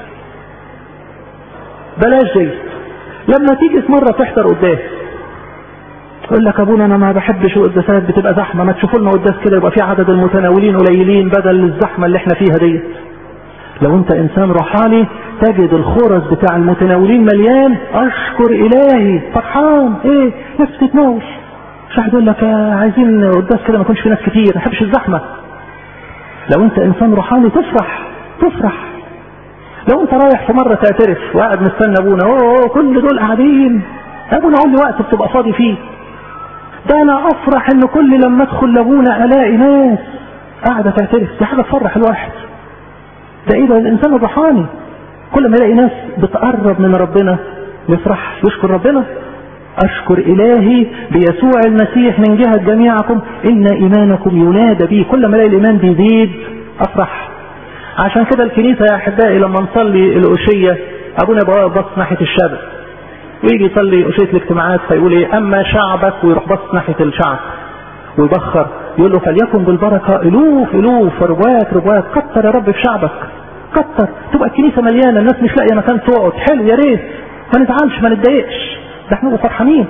بلاش دي لما تيجي في مره تحضر قدام يقول لك ابونا انا ما بحبش القداسات بتبقى زحمه ما تشوفوا لنا قداس كده يبقى في عدد المتناولين قليلين بدل الزحمه اللي احنا فيها دي لو انت انسان روحاني تجد الخرز بتاع المتناولين مليان اشكر الهي فرحان ايه نفسي تتناول مش واحد يقول لك عايزين قداس كده ما يكونش في ناس كتير ما بحبش الزحمه لو انت انسان روحاني تفرح تفرح لو انت رايح في مره تعترف وقاعد مستني ابونا اوه كل دول قاعدين ابونا قول لي وقت بتبقى فاضي فيه ده انا افرح ان كل لما ادخل لابونا الاقي ناس قاعده تعترف دي حاجه تفرح الواحد ده ايه ده الانسان الروحاني كل ما يلاقي ناس بتقرب من ربنا يفرح يشكر ربنا اشكر الهي بيسوع المسيح من جهة جميعكم ان ايمانكم ينادى به كل ما الاقي الايمان بيزيد افرح عشان كده الكنيسة يا احبائي لما نصلي الاشية ابونا بص ناحية الشاب ويجي يصلي اشية الاجتماعات فيقول ايه اما شعبك ويروح بص ناحية الشعب ويبخر يقول له فليكن بالبركة الوف الوف ربوات ربوات كتر يا رب في شعبك كتر تبقى الكنيسة مليانة الناس مش لاقية مكان تقعد حلو يا ريت ما نزعلش ما نتضايقش ده احنا فرحانين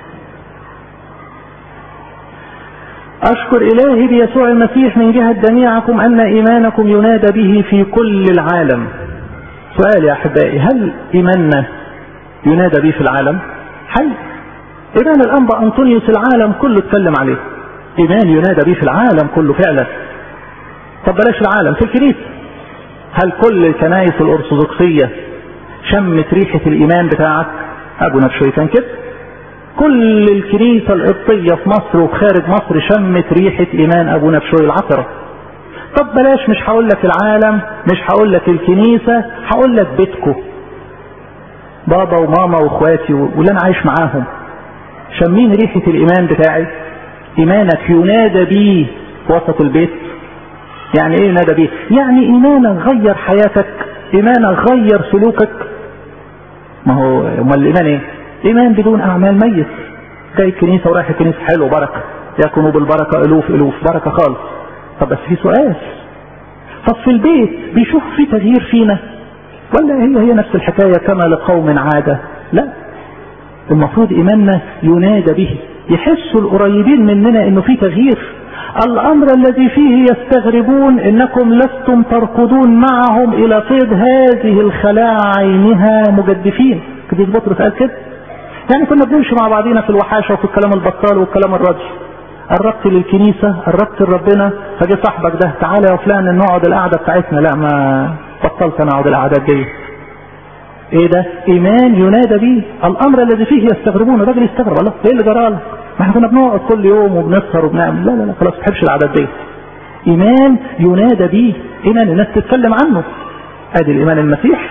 اشكر الهي بيسوع المسيح من جهة جميعكم ان ايمانكم ينادى به في كل العالم سؤال يا احبائي هل ايماننا ينادى به في العالم حي ايمان الانبا انطونيوس العالم كله اتكلم عليه ايمان ينادى به في العالم كله فعلا طب بلاش العالم في الكنيسة هل كل الكنائس الارثوذكسية شمت ريحة الايمان بتاعك ابو نفسه كان كده كل الكنيسة القبطية في مصر وخارج مصر شمت ريحة ايمان ابو نفسه العطرة طب بلاش مش هقول لك العالم مش هقول لك الكنيسة هقول لك بيتكو بابا وماما واخواتي واللي انا عايش معاهم شمين ريحة الايمان بتاعي ايمانك ينادى بيه وسط البيت يعني ايه ينادى بيه يعني ايمانك غير حياتك ايمانك غير سلوكك ما هو امال الايمان ايه ايمان بدون اعمال ميت جاي الكنيسه ورايح الكنيسه حلو بركه يكونوا بالبركه الوف الوف بركه خالص طب بس في سؤال طب في البيت بيشوف في تغيير فينا ولا هي هي نفس الحكايه كما لقوم عاده لا المفروض ايماننا ينادى به يحسوا القريبين مننا انه في تغيير الامر الذي فيه يستغربون انكم لستم تركضون معهم الى صيد هذه الخلاعة عينها مجدفين كده بطرس قال كده يعني كنا بنمشي مع بعضينا في الوحاشة وفي الكلام البطال والكلام الرجل قربت للكنيسة قربت لربنا فجه صاحبك ده تعالى يا فلان نقعد القعدة بتاعتنا لا ما بطلت انا اقعد القعدات دي ايه ده ايمان ينادى به الامر الذي فيه يستغربون الراجل يستغرب الله ايه اللي جرى لك ما احنا كنا بنقعد كل يوم وبنسهر وبنعمل لا لا لا خلاص ما تحبش العادات دي ايمان ينادى به ايمان الناس تتكلم عنه ادي الايمان المسيح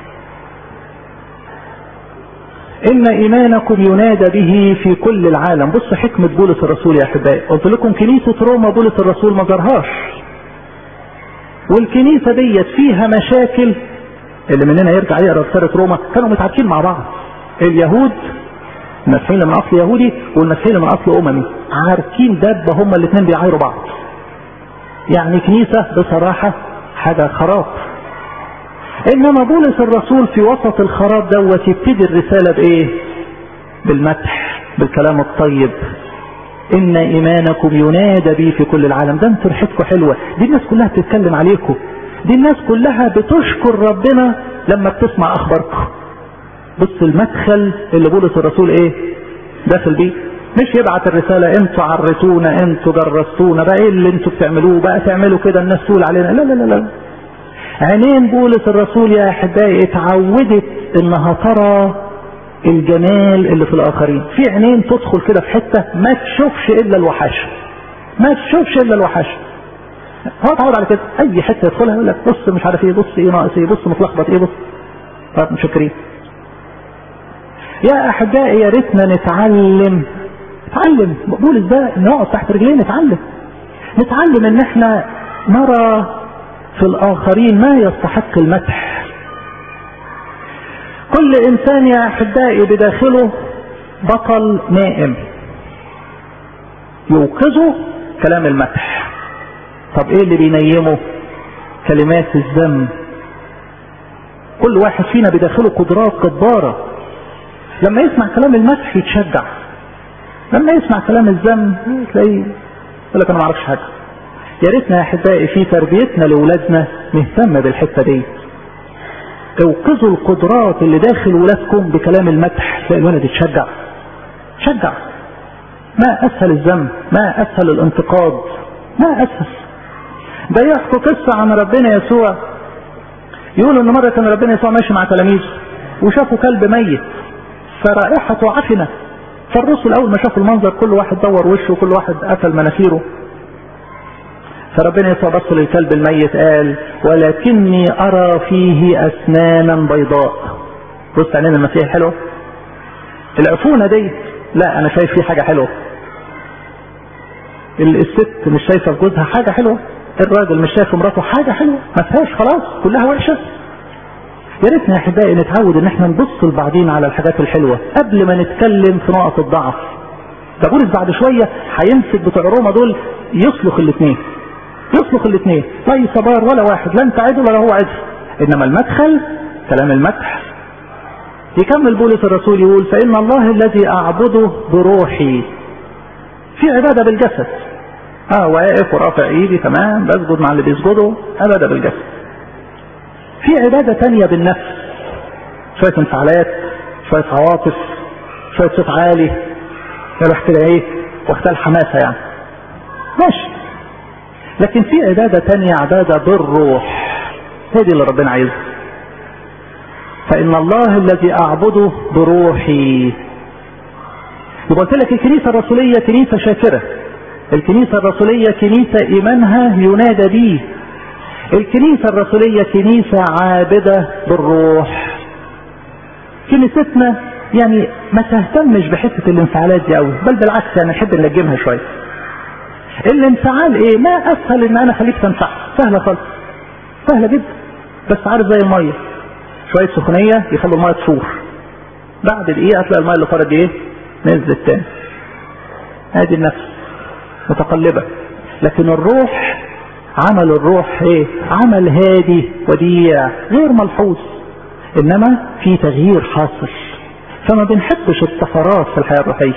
ان ايمانكم ينادى به في كل العالم بص حكمة بولس الرسول يا احبائي قلت لكم كنيسة روما بولس الرسول ما زارهاش والكنيسة ديت فيها مشاكل اللي مننا يرجع يقرا رساله روما كانوا متعاركين مع بعض اليهود المسيحيين من اصل يهودي والمسيحيين من اصل اممي عاركين دبه هما الاثنين بيعايروا بعض يعني كنيسه بصراحه حاجه خراب انما بولس الرسول في وسط الخراب دوت يبتدي الرساله بايه بالمدح بالكلام الطيب ان ايمانكم ينادى بي في كل العالم ده انتوا ريحتكم حلوه دي الناس كلها بتتكلم عليكم دي الناس كلها بتشكر ربنا لما بتسمع اخباركم بص المدخل اللي بولس الرسول ايه داخل بيه مش يبعت الرساله انتوا عرتونا انتوا جرستونا بقى ايه اللي انتوا بتعملوه بقى تعملوا كده الناس تقول علينا لا لا لا لا عينين بولس الرسول يا احبائي اتعودت انها ترى الجمال اللي في الاخرين في عينين تدخل كده في حته ما تشوفش الا الوحشه ما تشوفش الا الوحشه هو اتعود على كده اي حته يدخلها يقول لك بص مش عارف ايه بص ايه ناقص ايه بص متلخبط ايه بص طب مشكرين يا احبائي يا ريتنا نتعلم نتعلم بولس ده نقف تحت رجلين نتعلم نتعلم ان احنا نرى في الاخرين ما يستحق المدح كل انسان يا احبائي بداخله بطل نائم يوقظه كلام المدح طب ايه اللي بينيمه كلمات الذم كل واحد فينا بداخله قدرات جبارة لما يسمع كلام المدح يتشجع لما يسمع كلام الذم تلاقيه يقول لك انا ما اعرفش حاجه يا ريتنا يا احبائي في تربيتنا لاولادنا نهتم بالحته دي اوقظوا القدرات اللي داخل ولادكم بكلام المدح تلاقي الولد يتشجع شجع ما اسهل الذم ما اسهل الانتقاد ما اسهل ده يحكوا قصة عن ربنا يسوع يقول ان مرة كان ربنا يسوع ماشي مع تلاميذه وشافوا كلب ميت فرائحته عفنة فالرسل اول ما شافوا المنظر كل واحد دور وشه وكل واحد قفل مناخيره فربنا يسوع بص للكلب الميت قال ولكني ارى فيه اسنانا بيضاء بص عينين المسيح حلوه العفونه دي لا انا شايف فيه حاجه حلوه الست مش شايفه في جوزها حاجه حلوه الراجل مش شايف مراته حاجه حلوه ما فيهاش خلاص كلها وحشه يا ريتنا يا احبائي نتعود ان احنا نبص لبعضين على الحاجات الحلوه قبل ما نتكلم في نقط الضعف ده بولس بعد شويه هيمسك بتوع روما دول يصلخ الاثنين يصلخ الاثنين ليس بار ولا واحد لا انت عدل ولا هو عدل انما المدخل كلام المدح يكمل بولس الرسول يقول فان الله الذي اعبده بروحي في عباده بالجسد اه واقف ورافع ايدي تمام بسجد مع اللي بيسجدوا عباده بالجسد في عباده تانية بالنفس شويه انفعالات شويه عواطف شويه صوت عالي يروح كده ايه وقتها الحماسه يعني ماشي لكن في عباده تانية عباده بالروح هي دي اللي ربنا عايزها فان الله الذي اعبده بروحي يبقى قلت لك الكنيسه الرسوليه كنيسه شاكره الكنيسه الرسوليه كنيسه ايمانها ينادى به الكنيسه الرسوليه كنيسه عابده بالروح كنيستنا يعني ما تهتمش بحته الانفعالات دي قوي بل بالعكس يعني نحب نلجمها شويه الانفعال ايه ما اسهل ان انا اخليك تنفعل سهله خالص سهله جدا بس عارف زي الميه شويه سخونيه يخلوا الميه تفور بعد دقيقه تلاقي الميه اللي فرد ايه نزلت تاني ادي النفس متقلبه لكن الروح عمل الروح ايه عمل هادي وديع غير ملحوظ انما في تغيير حاصل فما بنحبش الطفرات في الحياه الروحيه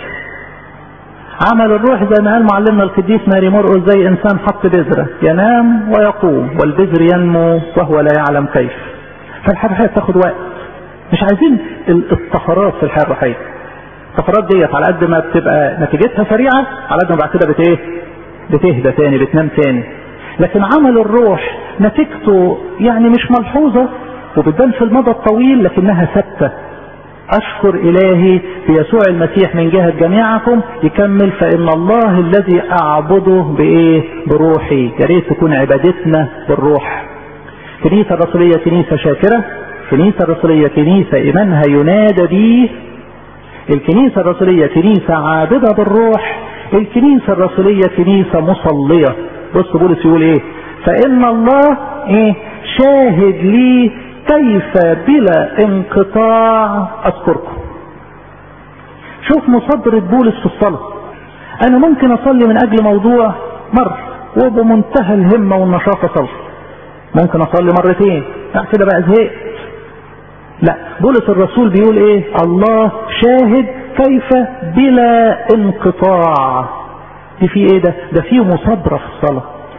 عمل الروح زي ما قال معلمنا القديس ماري مرقس زي انسان حط بذره ينام ويقوم والبذر ينمو وهو لا يعلم كيف فالحياه الروحيه بتاخد وقت مش عايزين الطفرات في الحياه الروحيه الطفرات ديت على قد ما بتبقى نتيجتها سريعه على قد ما بعد كده بت ايه بتهدى تاني بتنام تاني لكن عمل الروح نتيجته يعني مش ملحوظه وبتبان في المدى الطويل لكنها ثابته اشكر الهي بيسوع المسيح من جهة جميعكم يكمل فان الله الذي اعبده بايه بروحي يا ريت تكون عبادتنا بالروح كنيسة الرسولية كنيسة شاكرة كنيسة الرسولية كنيسة ايمانها ينادى به الكنيسة الرسولية كنيسة عابدة بالروح الكنيسة الرسولية كنيسة مصلية بص بولس يقول ايه فان الله ايه شاهد لي كيف بلا انقطاع اذكركم شوف مصدرة بولس في الصلاة انا ممكن اصلي من اجل موضوع مرة وبمنتهى الهمة والنشاط اصلي ممكن اصلي مرتين بعد كده بقى زهقت لا بولس الرسول بيقول ايه الله شاهد كيف بلا انقطاع دي في ايه ده ده فيه مصابرة في الصلاة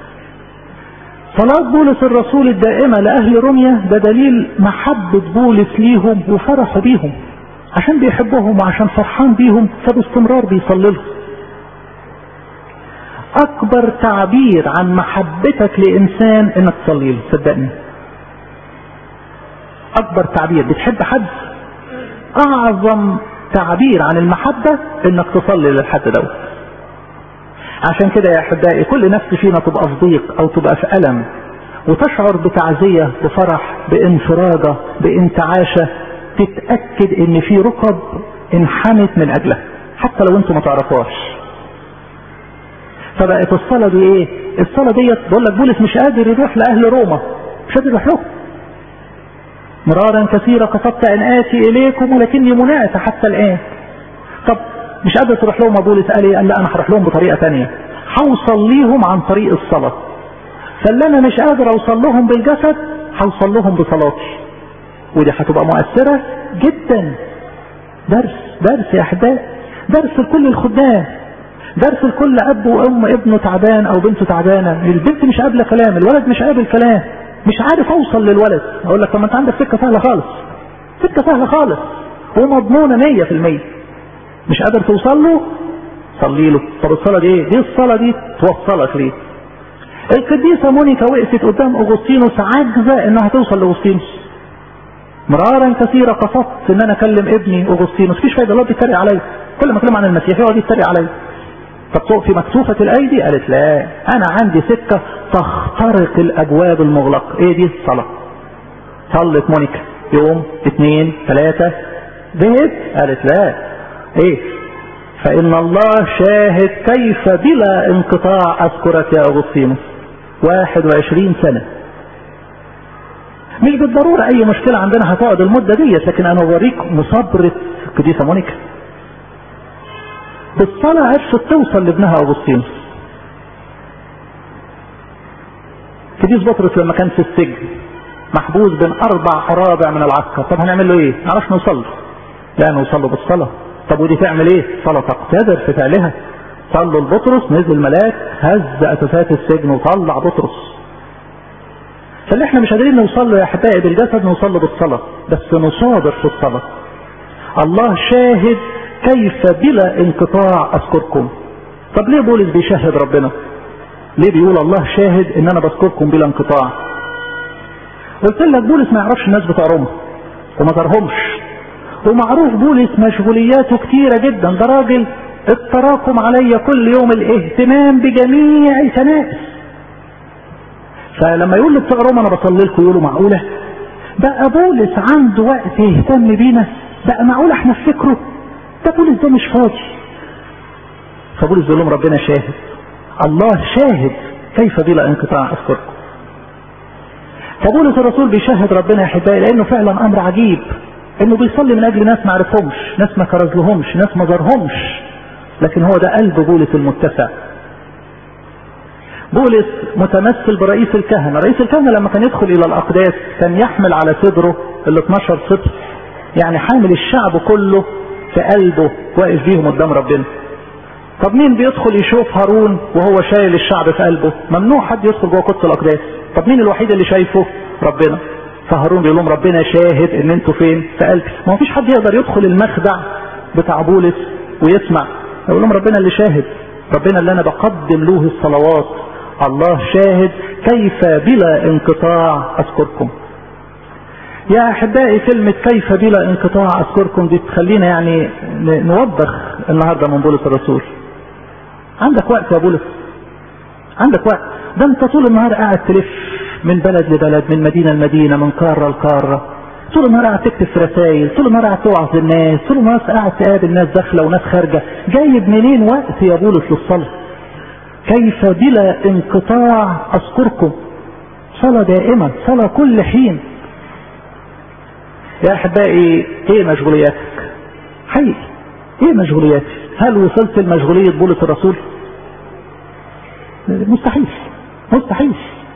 صلاة بولس الرسول الدائمة لأهل روميا ده دليل محبة بولس ليهم وفرحه بيهم عشان بيحبهم وعشان فرحان بيهم فباستمرار بيصلي لهم أكبر تعبير عن محبتك لإنسان إنك تصلي له صدقني أكبر تعبير بتحب حد أعظم تعبير عن المحبة إنك تصلي للحد دوت عشان كده يا احبائي كل نفس فينا تبقى في ضيق او تبقى في الم وتشعر بتعزيه بفرح بانفراجه بانتعاشه تتاكد ان في ركب انحنت من اجلها حتى لو انتوا ما تعرفوهاش فبقت الصلاه دي ايه؟ الصلاه ديت بقول لك بولس مش قادر يروح لاهل روما مش قادر يروح لهم مرارا كثيرا قصدت ان اتي اليكم ولكني منعت حتى الان طب مش قادر تروح لهم بولس قال ايه؟ قال لا انا هروح لهم بطريقه ثانيه. هوصل ليهم عن طريق الصلاه. فاللي انا مش قادر اوصل لهم بالجسد هوصل لهم بصلاتي. ودي هتبقى مؤثره جدا. درس درس يا احباب درس لكل الخدام درس لكل اب وام ابنه تعبان او بنته تعبانه البنت مش قابله كلام الولد مش قابل كلام مش عارف اوصل للولد اقول لك طب ما انت عندك سكه سهله خالص سكه سهله خالص ومضمونه 100% مش قادر توصل له صلي له طب الصلاه دي ايه؟ دي الصلاه دي توصلك ليه؟ القديسه مونيكا وقفت قدام اغسطينوس عاجزه انها توصل لاغسطينوس مرارا كثيرا قصدت ان انا اكلم ابني اغسطينوس مفيش فايده الله بيتريق عليا كل ما اكلم عن المسيح يقعد يتريق عليا طب تقفي مكسوفة الأيدي قالت لا أنا عندي سكة تخترق الأبواب المغلقة إيه دي الصلاة صلت مونيكا يوم اثنين ثلاثة ذهب قالت لا ايه فان الله شاهد كيف بلا انقطاع اذكرك يا اغسطينوس 21 سنة مش بالضرورة اي مشكلة عندنا هتقعد المدة ديت لكن انا اوريك مصابرة قديسة مونيكا بالصلاة عرفت توصل لابنها اغسطينوس قديس بطرس لما كان في السجن محبوس بين اربع حرابع من العسكر طب هنعمل له ايه؟ ما نعرفش نوصل له لا نوصل له بالصلاه طب ودي تعمل ايه صلاة تقتدر في فعلها صلوا لبطرس نزل ملاك هز اساسات السجن وطلع بطرس فاللي احنا مش قادرين نوصل له يا احبائي بالجسد نوصل له بالصلاة بس نصابر في الصلاة الله شاهد كيف بلا انقطاع اذكركم طب ليه بولس بيشهد ربنا ليه بيقول الله شاهد ان انا بذكركم بلا انقطاع قلت لك بولس ما يعرفش الناس بتوع روما وما زارهمش ومعروف بولس مشغولياته كتيرة جدا ده راجل التراكم علي كل يوم الاهتمام بجميع الكنائس فلما يقول لبتوع روما انا بصلي لكم يقولوا معقولة بقى بولس عنده وقت يهتم بينا بقى معقولة احنا نفتكره ده بولس ده مش فاضي فبولس بيقول لهم ربنا شاهد الله شاهد كيف بلا انقطاع اذكركم فبولس الرسول بيشهد ربنا يا احبائي لانه فعلا امر عجيب انه بيصلي من اجل ناس ما عرفهمش ناس ما كرزلهمش ناس ما زارهمش لكن هو ده قلب بولس المتسع بولس متمثل برئيس الكهنة رئيس الكهنة لما كان يدخل الى الاقداس كان يحمل على صدره ال 12 سطر يعني حامل الشعب كله في قلبه واقف بيهم قدام ربنا طب مين بيدخل يشوف هارون وهو شايل الشعب في قلبه ممنوع حد يدخل جوه قدس الاقداس طب مين الوحيد اللي شايفه ربنا فهارون بيقول لهم ربنا شاهد ان انتوا فين في قلبي ما هو فيش حد يقدر يدخل المخدع بتاع بولس ويسمع يقول لهم ربنا اللي شاهد ربنا اللي انا بقدم له الصلوات الله شاهد كيف بلا انقطاع اذكركم يا احبائي كلمة كيف بلا انقطاع اذكركم دي تخلينا يعني نوبخ النهاردة من بولس الرسول عندك وقت يا بولس عندك وقت ده انت طول النهار قاعد تلف من بلد لبلد من مدينة لمدينة من قارة لقارة طول النهار قاعد تكتب في رسائل طول النهار قاعد توعظ الناس طول النهار قاعد تقابل ناس داخلة وناس خارجة جايب منين وقت يا بولس للصلاة كيف بلا انقطاع اذكركم صلاة دائمة صلاة كل حين يا احبائي ايه مشغولياتك حقيقي ايه مشغولياتي هل وصلت لمشغولية بولس الرسول مستحيل مستحيل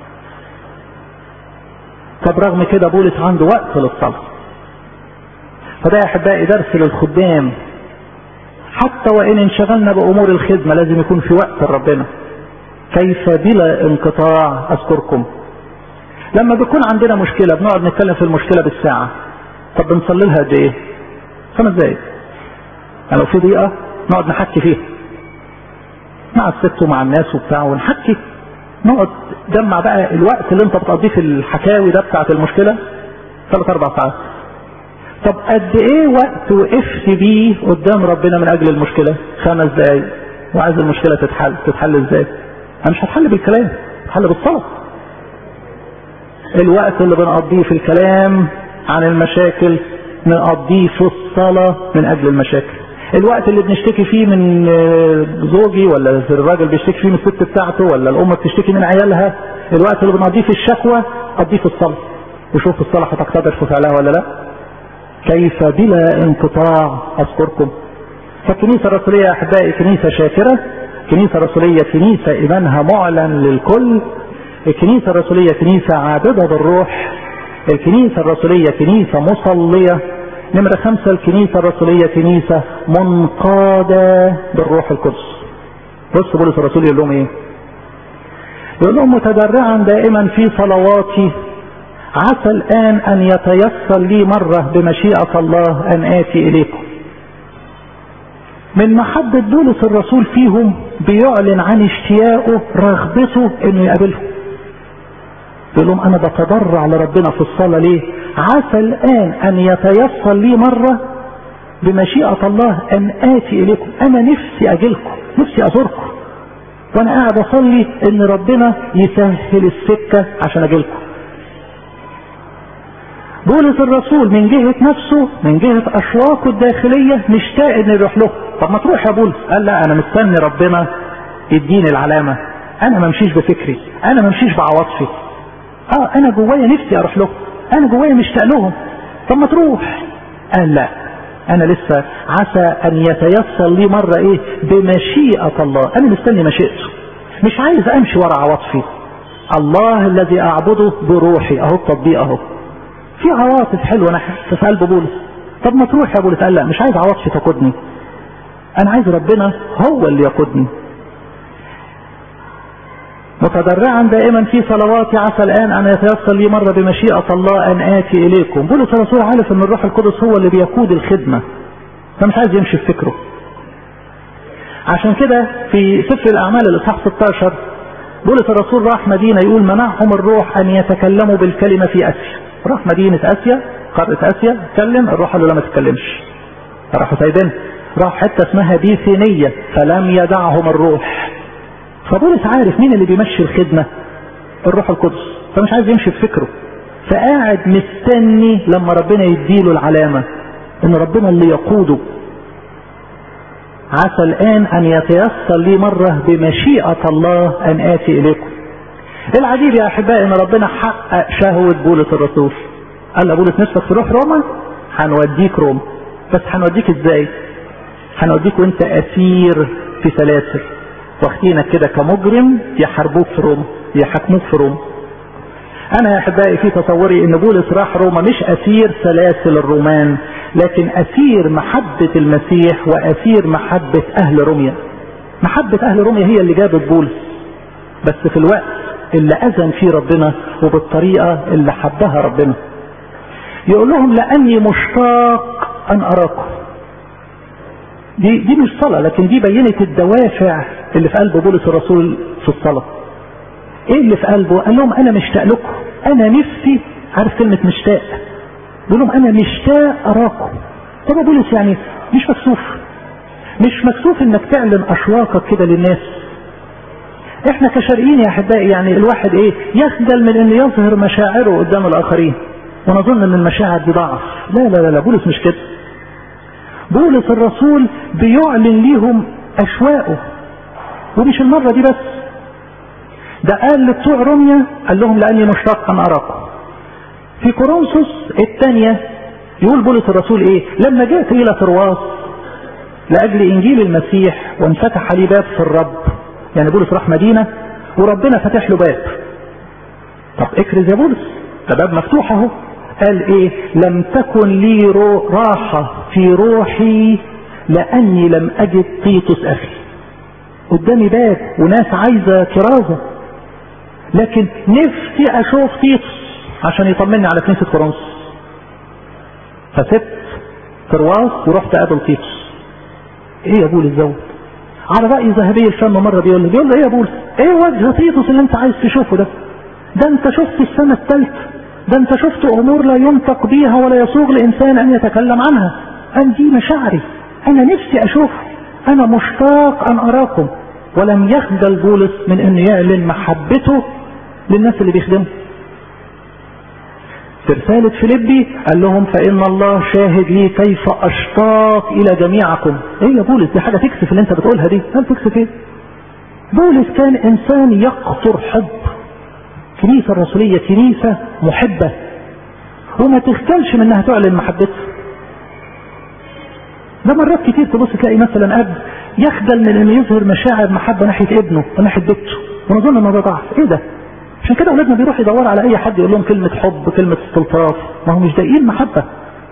طب رغم كده بولس عنده وقت للصلاة فده يا احبائي درس للخدام حتى وان انشغلنا بامور الخدمة لازم يكون في وقت لربنا كيف بلا انقطاع اذكركم لما بيكون عندنا مشكلة بنقعد نتكلم في المشكلة بالساعة طب بنصلي لها قد ايه خمس دقايق يعني لو في دقيقة نقعد نحكي فيها مع الست ومع الناس وبتاع ونحكي نقعد جمع بقى الوقت اللي انت بتقضيه في الحكاوي ده بتاعت المشكلة ثلاث اربع ساعات طب قد ايه وقت وقفت بيه قدام ربنا من اجل المشكلة خمس دقايق وعايز المشكلة تتحل تتحل ازاي انا مش هتحل بالكلام تتحل بالصلاة الوقت اللي بنقضيه في الكلام عن المشاكل نقضيه في الصلاة من اجل المشاكل الوقت اللي بنشتكي فيه من زوجي ولا الراجل بيشتكي فيه من الست بتاعته ولا الام بتشتكي من عيالها الوقت اللي بنقضيه في الشكوى قضيه في الصلاة وشوف الصلاة هتقتدر في فعلها ولا لا كيف بلا انقطاع اذكركم فالكنيسة الرسولية يا احبائي كنيسة شاكرة كنيسة رسولية كنيسة ايمانها معلن للكل الكنيسة الرسولية كنيسة عابدة بالروح الكنيسة الرسولية كنيسة مصلية نمرة خمسة الكنيسة الرسولية كنيسة منقادة بالروح القدس بص بولس الرسول يقول لهم ايه يقول لهم متضرعا دائما في صلواتي عسى الآن أن يتيسر لي مرة بمشيئة الله أن آتي إليكم من محبة بولس الرسول فيهم بيعلن عن اشتياقه رغبته انه يقابلهم يقول لهم انا بتضرع لربنا في الصلاة ليه عسى الان ان يتيسر لي مرة بمشيئة الله ان اتي اليكم انا نفسي اجيلكم نفسي ازوركم وانا قاعد اصلي ان ربنا يسهل السكة عشان اجيلكم بولس الرسول من جهة نفسه من جهة اشواقه الداخلية مشتاق ان يروح له طب ما تروح يا بولس قال لا انا مستني ربنا يديني العلامة انا ما امشيش بفكري انا ما امشيش بعواطفي اه انا جوايا نفسي اروح له انا جوايا مشتاق لهم طب ما تروح قال لا انا لسه عسى ان يتيسر لي مرة ايه بمشيئة الله انا مستني مشيئته مش عايز امشي ورا عواطفي الله الذي اعبده بروحي اهو التطبيق اهو في عواطف حلوة ناحية في قلب بولس طب ما تروح يا بولس قال لا مش عايز عواطفي تقودني انا عايز ربنا هو اللي يقودني متضرعا دائما في صلواتي عسى الان ان يتيسر لي مره بمشيئه الله ان اتي اليكم بولس الرسول عارف ان الروح القدس هو اللي بيقود الخدمه فمش عايز يمشي في فكره عشان كده في سفر الاعمال الاصحاح 16 بولس الرسول راح مدينه يقول منعهم الروح ان يتكلموا بالكلمه في اسيا راح مدينه اسيا قاره اسيا اتكلم الروح قال له لا ما تتكلمش راحوا سايبين راح حته اسمها بيثينيه فلم يدعهم الروح فبولس عارف مين اللي بيمشي الخدمة الروح القدس فمش عايز يمشي بفكره فقاعد مستني لما ربنا يديله العلامة ان ربنا اللي يقوده عسى الان ان يتيسر لي مرة بمشيئة الله ان اتي اليكم العجيب يا احبائي ان ربنا حقق شهوة بولس الرسول قال له بولس نفسك تروح روما هنوديك روما بس هنوديك ازاي هنوديك وانت اسير في سلاسل واخدينك كده كمجرم يحاربوك في روما يحاكموك في روما انا يا احبائي في تصوري ان بولس راح روما مش اسير سلاسل الرومان لكن اسير محبة المسيح واسير محبة اهل روميا محبة اهل روميا هي اللي جابت بولس بس في الوقت اللي اذن فيه ربنا وبالطريقة اللي حبها ربنا يقول لهم لاني مشتاق ان اراكم دي دي مش صلاة لكن دي بينت الدوافع اللي في قلب بولس الرسول في الصلاة ايه اللي في قلبه قال لهم انا مشتاق لكم انا نفسي عارف كلمة مشتاق بيقول لهم انا مشتاق اراكم طب يا بولس يعني مش مكسوف مش مكسوف انك تعلن اشواقك كده للناس احنا كشرقيين يا احبائي يعني الواحد ايه يخجل من انه يظهر مشاعره قدام الاخرين ونظن ان المشاعر دي ضعف لا لا لا, لا بولس مش كده بولس الرسول بيعلن ليهم اشواقه ومش المرة دي بس ده قال لبتوع روميا قال لهم لاني مشتاق ان اراكم في كورنثوس الثانية يقول بولس الرسول ايه لما جاءت الى ترواس لاجل انجيل المسيح وانفتح لي باب في الرب يعني بولس راح مدينة وربنا فتح له باب طب اكرز يا بولس ده باب مفتوح اهو قال ايه لم تكن لي رو راحة في روحي لاني لم اجد تيتوس اخي قدامي باب وناس عايزة كرازة لكن نفسي اشوف تيتوس عشان يطمني على كنيسة كورنثوس فسبت ترواس ورحت اقابل تيتوس ايه يا بولس دوت على رأي ذهبي الفم مرة بيقول له بيقول له ايه يا بولس ايه وجه تيتوس اللي انت عايز تشوفه ده ده انت شفت السنة الثالثة ده انت شفت امور لا ينطق بيها ولا يسوغ لانسان ان يتكلم عنها ان دي مشاعري انا نفسي اشوف انا مشتاق ان اراكم ولم يخجل بولس من انه يعلن محبته للناس اللي بيخدمه في رسالة فيليبي قال لهم فإن الله شاهد لي كيف أشتاق إلى جميعكم إيه يا بولس دي حاجة تكسف اللي أنت بتقولها دي هل تكسف إيه بولس كان إنسان يقطر حب كنيسة الرسولية كنيسة محبة وما تخجلش من انها تعلن محبتها ده مرات كتير تبص تلاقي مثلا اب يخجل من انه يظهر مشاعر محبه ناحيه ابنه وناحيه بنته ونظن انه ده ضعف ايه ده عشان كده اولادنا بيروحوا يدوروا على اي حد يقول لهم كلمه حب كلمه استلطاف ما هو مش داقين محبه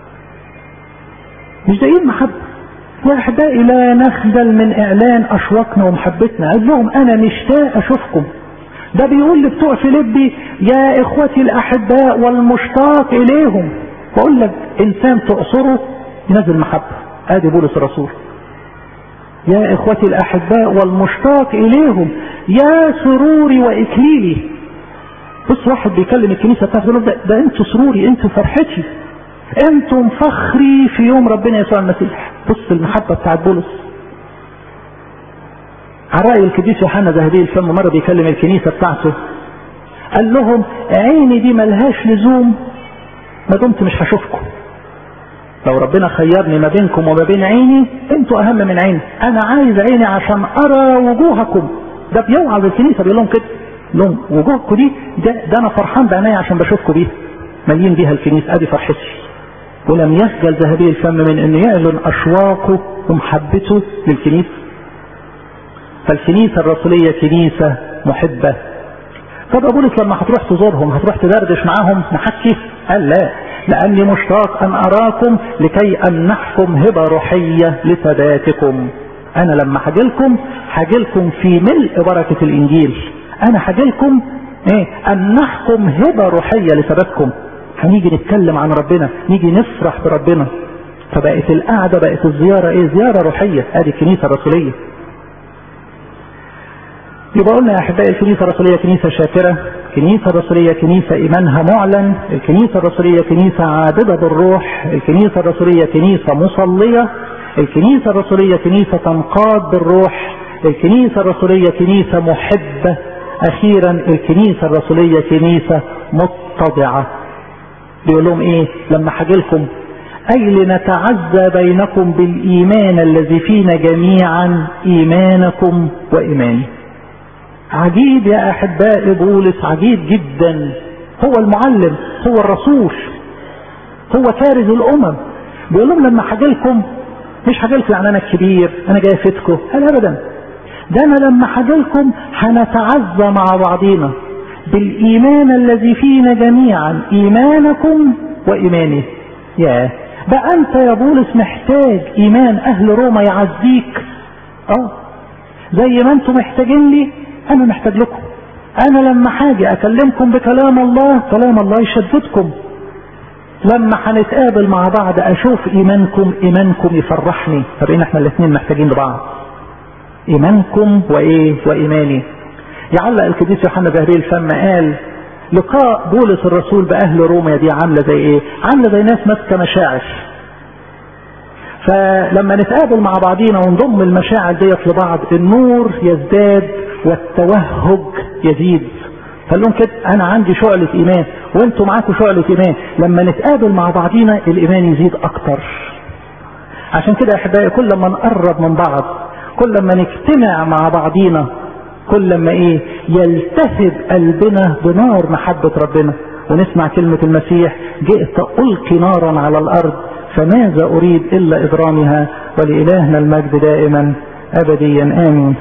مش داقين محبه يا احبائي لا نخجل من اعلان اشواقنا ومحبتنا قال لهم انا مشتاق اشوفكم ده بيقول لبتوع فيليبي يا اخوتي الاحباء والمشتاق اليهم بقول لك انسان تعصره ينزل محبه ادي بولس الرسول يا اخوتي الاحباء والمشتاق اليهم يا سروري واكليلي بص واحد بيكلم الكنيسه بتاعته يقول ده, ده انتوا سروري انتوا فرحتي انتم فخري في يوم ربنا يسوع المسيح بص المحبه بتاعت بولس على رأي القديس يوحنا ذهبي الفم مرة بيكلم الكنيسة بتاعته قال لهم عيني دي ملهاش لزوم ما دمت مش هشوفكم لو ربنا خيرني ما بينكم وما بين عيني انتوا اهم من عيني انا عايز عيني عشان ارى وجوهكم ده بيوعظ الكنيسه بيقول لهم كده لهم وجوهكم دي ده, ده انا فرحان بعينيا عشان بشوفكم بيها مليين بيها الكنيسه ادي فرحتي ولم يخجل ذهبي الفم من انه يعلن اشواقه ومحبته للكنيسه فالكنيسة الرسولية كنيسة محبة طب بولس لما هتروح تزورهم هتروح تدردش معاهم نحكي قال لا لأني مشتاق أن أراكم لكي أمنحكم هبة روحية لثباتكم أنا لما هجيلكم هجيلكم في ملء بركة الإنجيل أنا هجيلكم إيه أمنحكم هبة روحية لثباتكم هنيجي نتكلم عن ربنا نيجي نفرح بربنا فبقت القعدة بقت الزيارة إيه زيارة روحية هذه الكنيسة الرسولية يبقى قلنا يا احبائي الكنيسه الرسوليه كنيسه شاكره، الكنيسه الرسوليه كنيسه ايمانها معلن، الكنيسه الرسوليه كنيسه عابده بالروح، الكنيسه الرسوليه كنيسه مصليه، الكنيسه الرسوليه كنيسه تنقاد بالروح، الكنيسه الرسوليه كنيسه محبه، اخيرا الكنيسه الرسوليه كنيسه متضعه. بيقول لهم ايه؟ لما لكم اي لنتعزى بينكم بالايمان الذي فينا جميعا ايمانكم وايماني. عجيب يا احبائي بولس عجيب جدا هو المعلم هو الرسول هو كارز الامم بيقول لهم لما حاجلكم مش حاجلكم يعني انا الكبير انا جاي افيدكم قال ابدا ده انا لما حاجلكم هنتعزى مع بعضينا بالايمان الذي فينا جميعا ايمانكم وايماني يا بقى انت يا بولس محتاج ايمان اهل روما يعزيك اه زي ما انتم محتاجين لي انا محتاج لكم انا لما حاجة اكلمكم بكلام الله كلام الله يشددكم لما هنتقابل مع بعض اشوف ايمانكم ايمانكم يفرحني فبقينا احنا الاثنين محتاجين لبعض ايمانكم وايه وايماني يعلق القديس يوحنا زهري الفم قال لقاء بولس الرسول باهل روما دي عامله زي ايه عامله زي ناس ماسكه مشاعر فلما نتقابل مع بعضينا ونضم المشاعر ديت لبعض النور يزداد والتوهج يزيد قال لهم كده انا عندي شعلة ايمان وانتوا معاكم شعلة ايمان لما نتقابل مع بعضينا الايمان يزيد اكتر عشان كده يا احبائي كل ما نقرب من بعض كل ما نجتمع مع بعضينا كل ما ايه يلتهب قلبنا بنار محبة ربنا ونسمع كلمة المسيح جئت ألقي نارا على الأرض فماذا أريد إلا إضرامها ولإلهنا المجد دائما أبديا آمين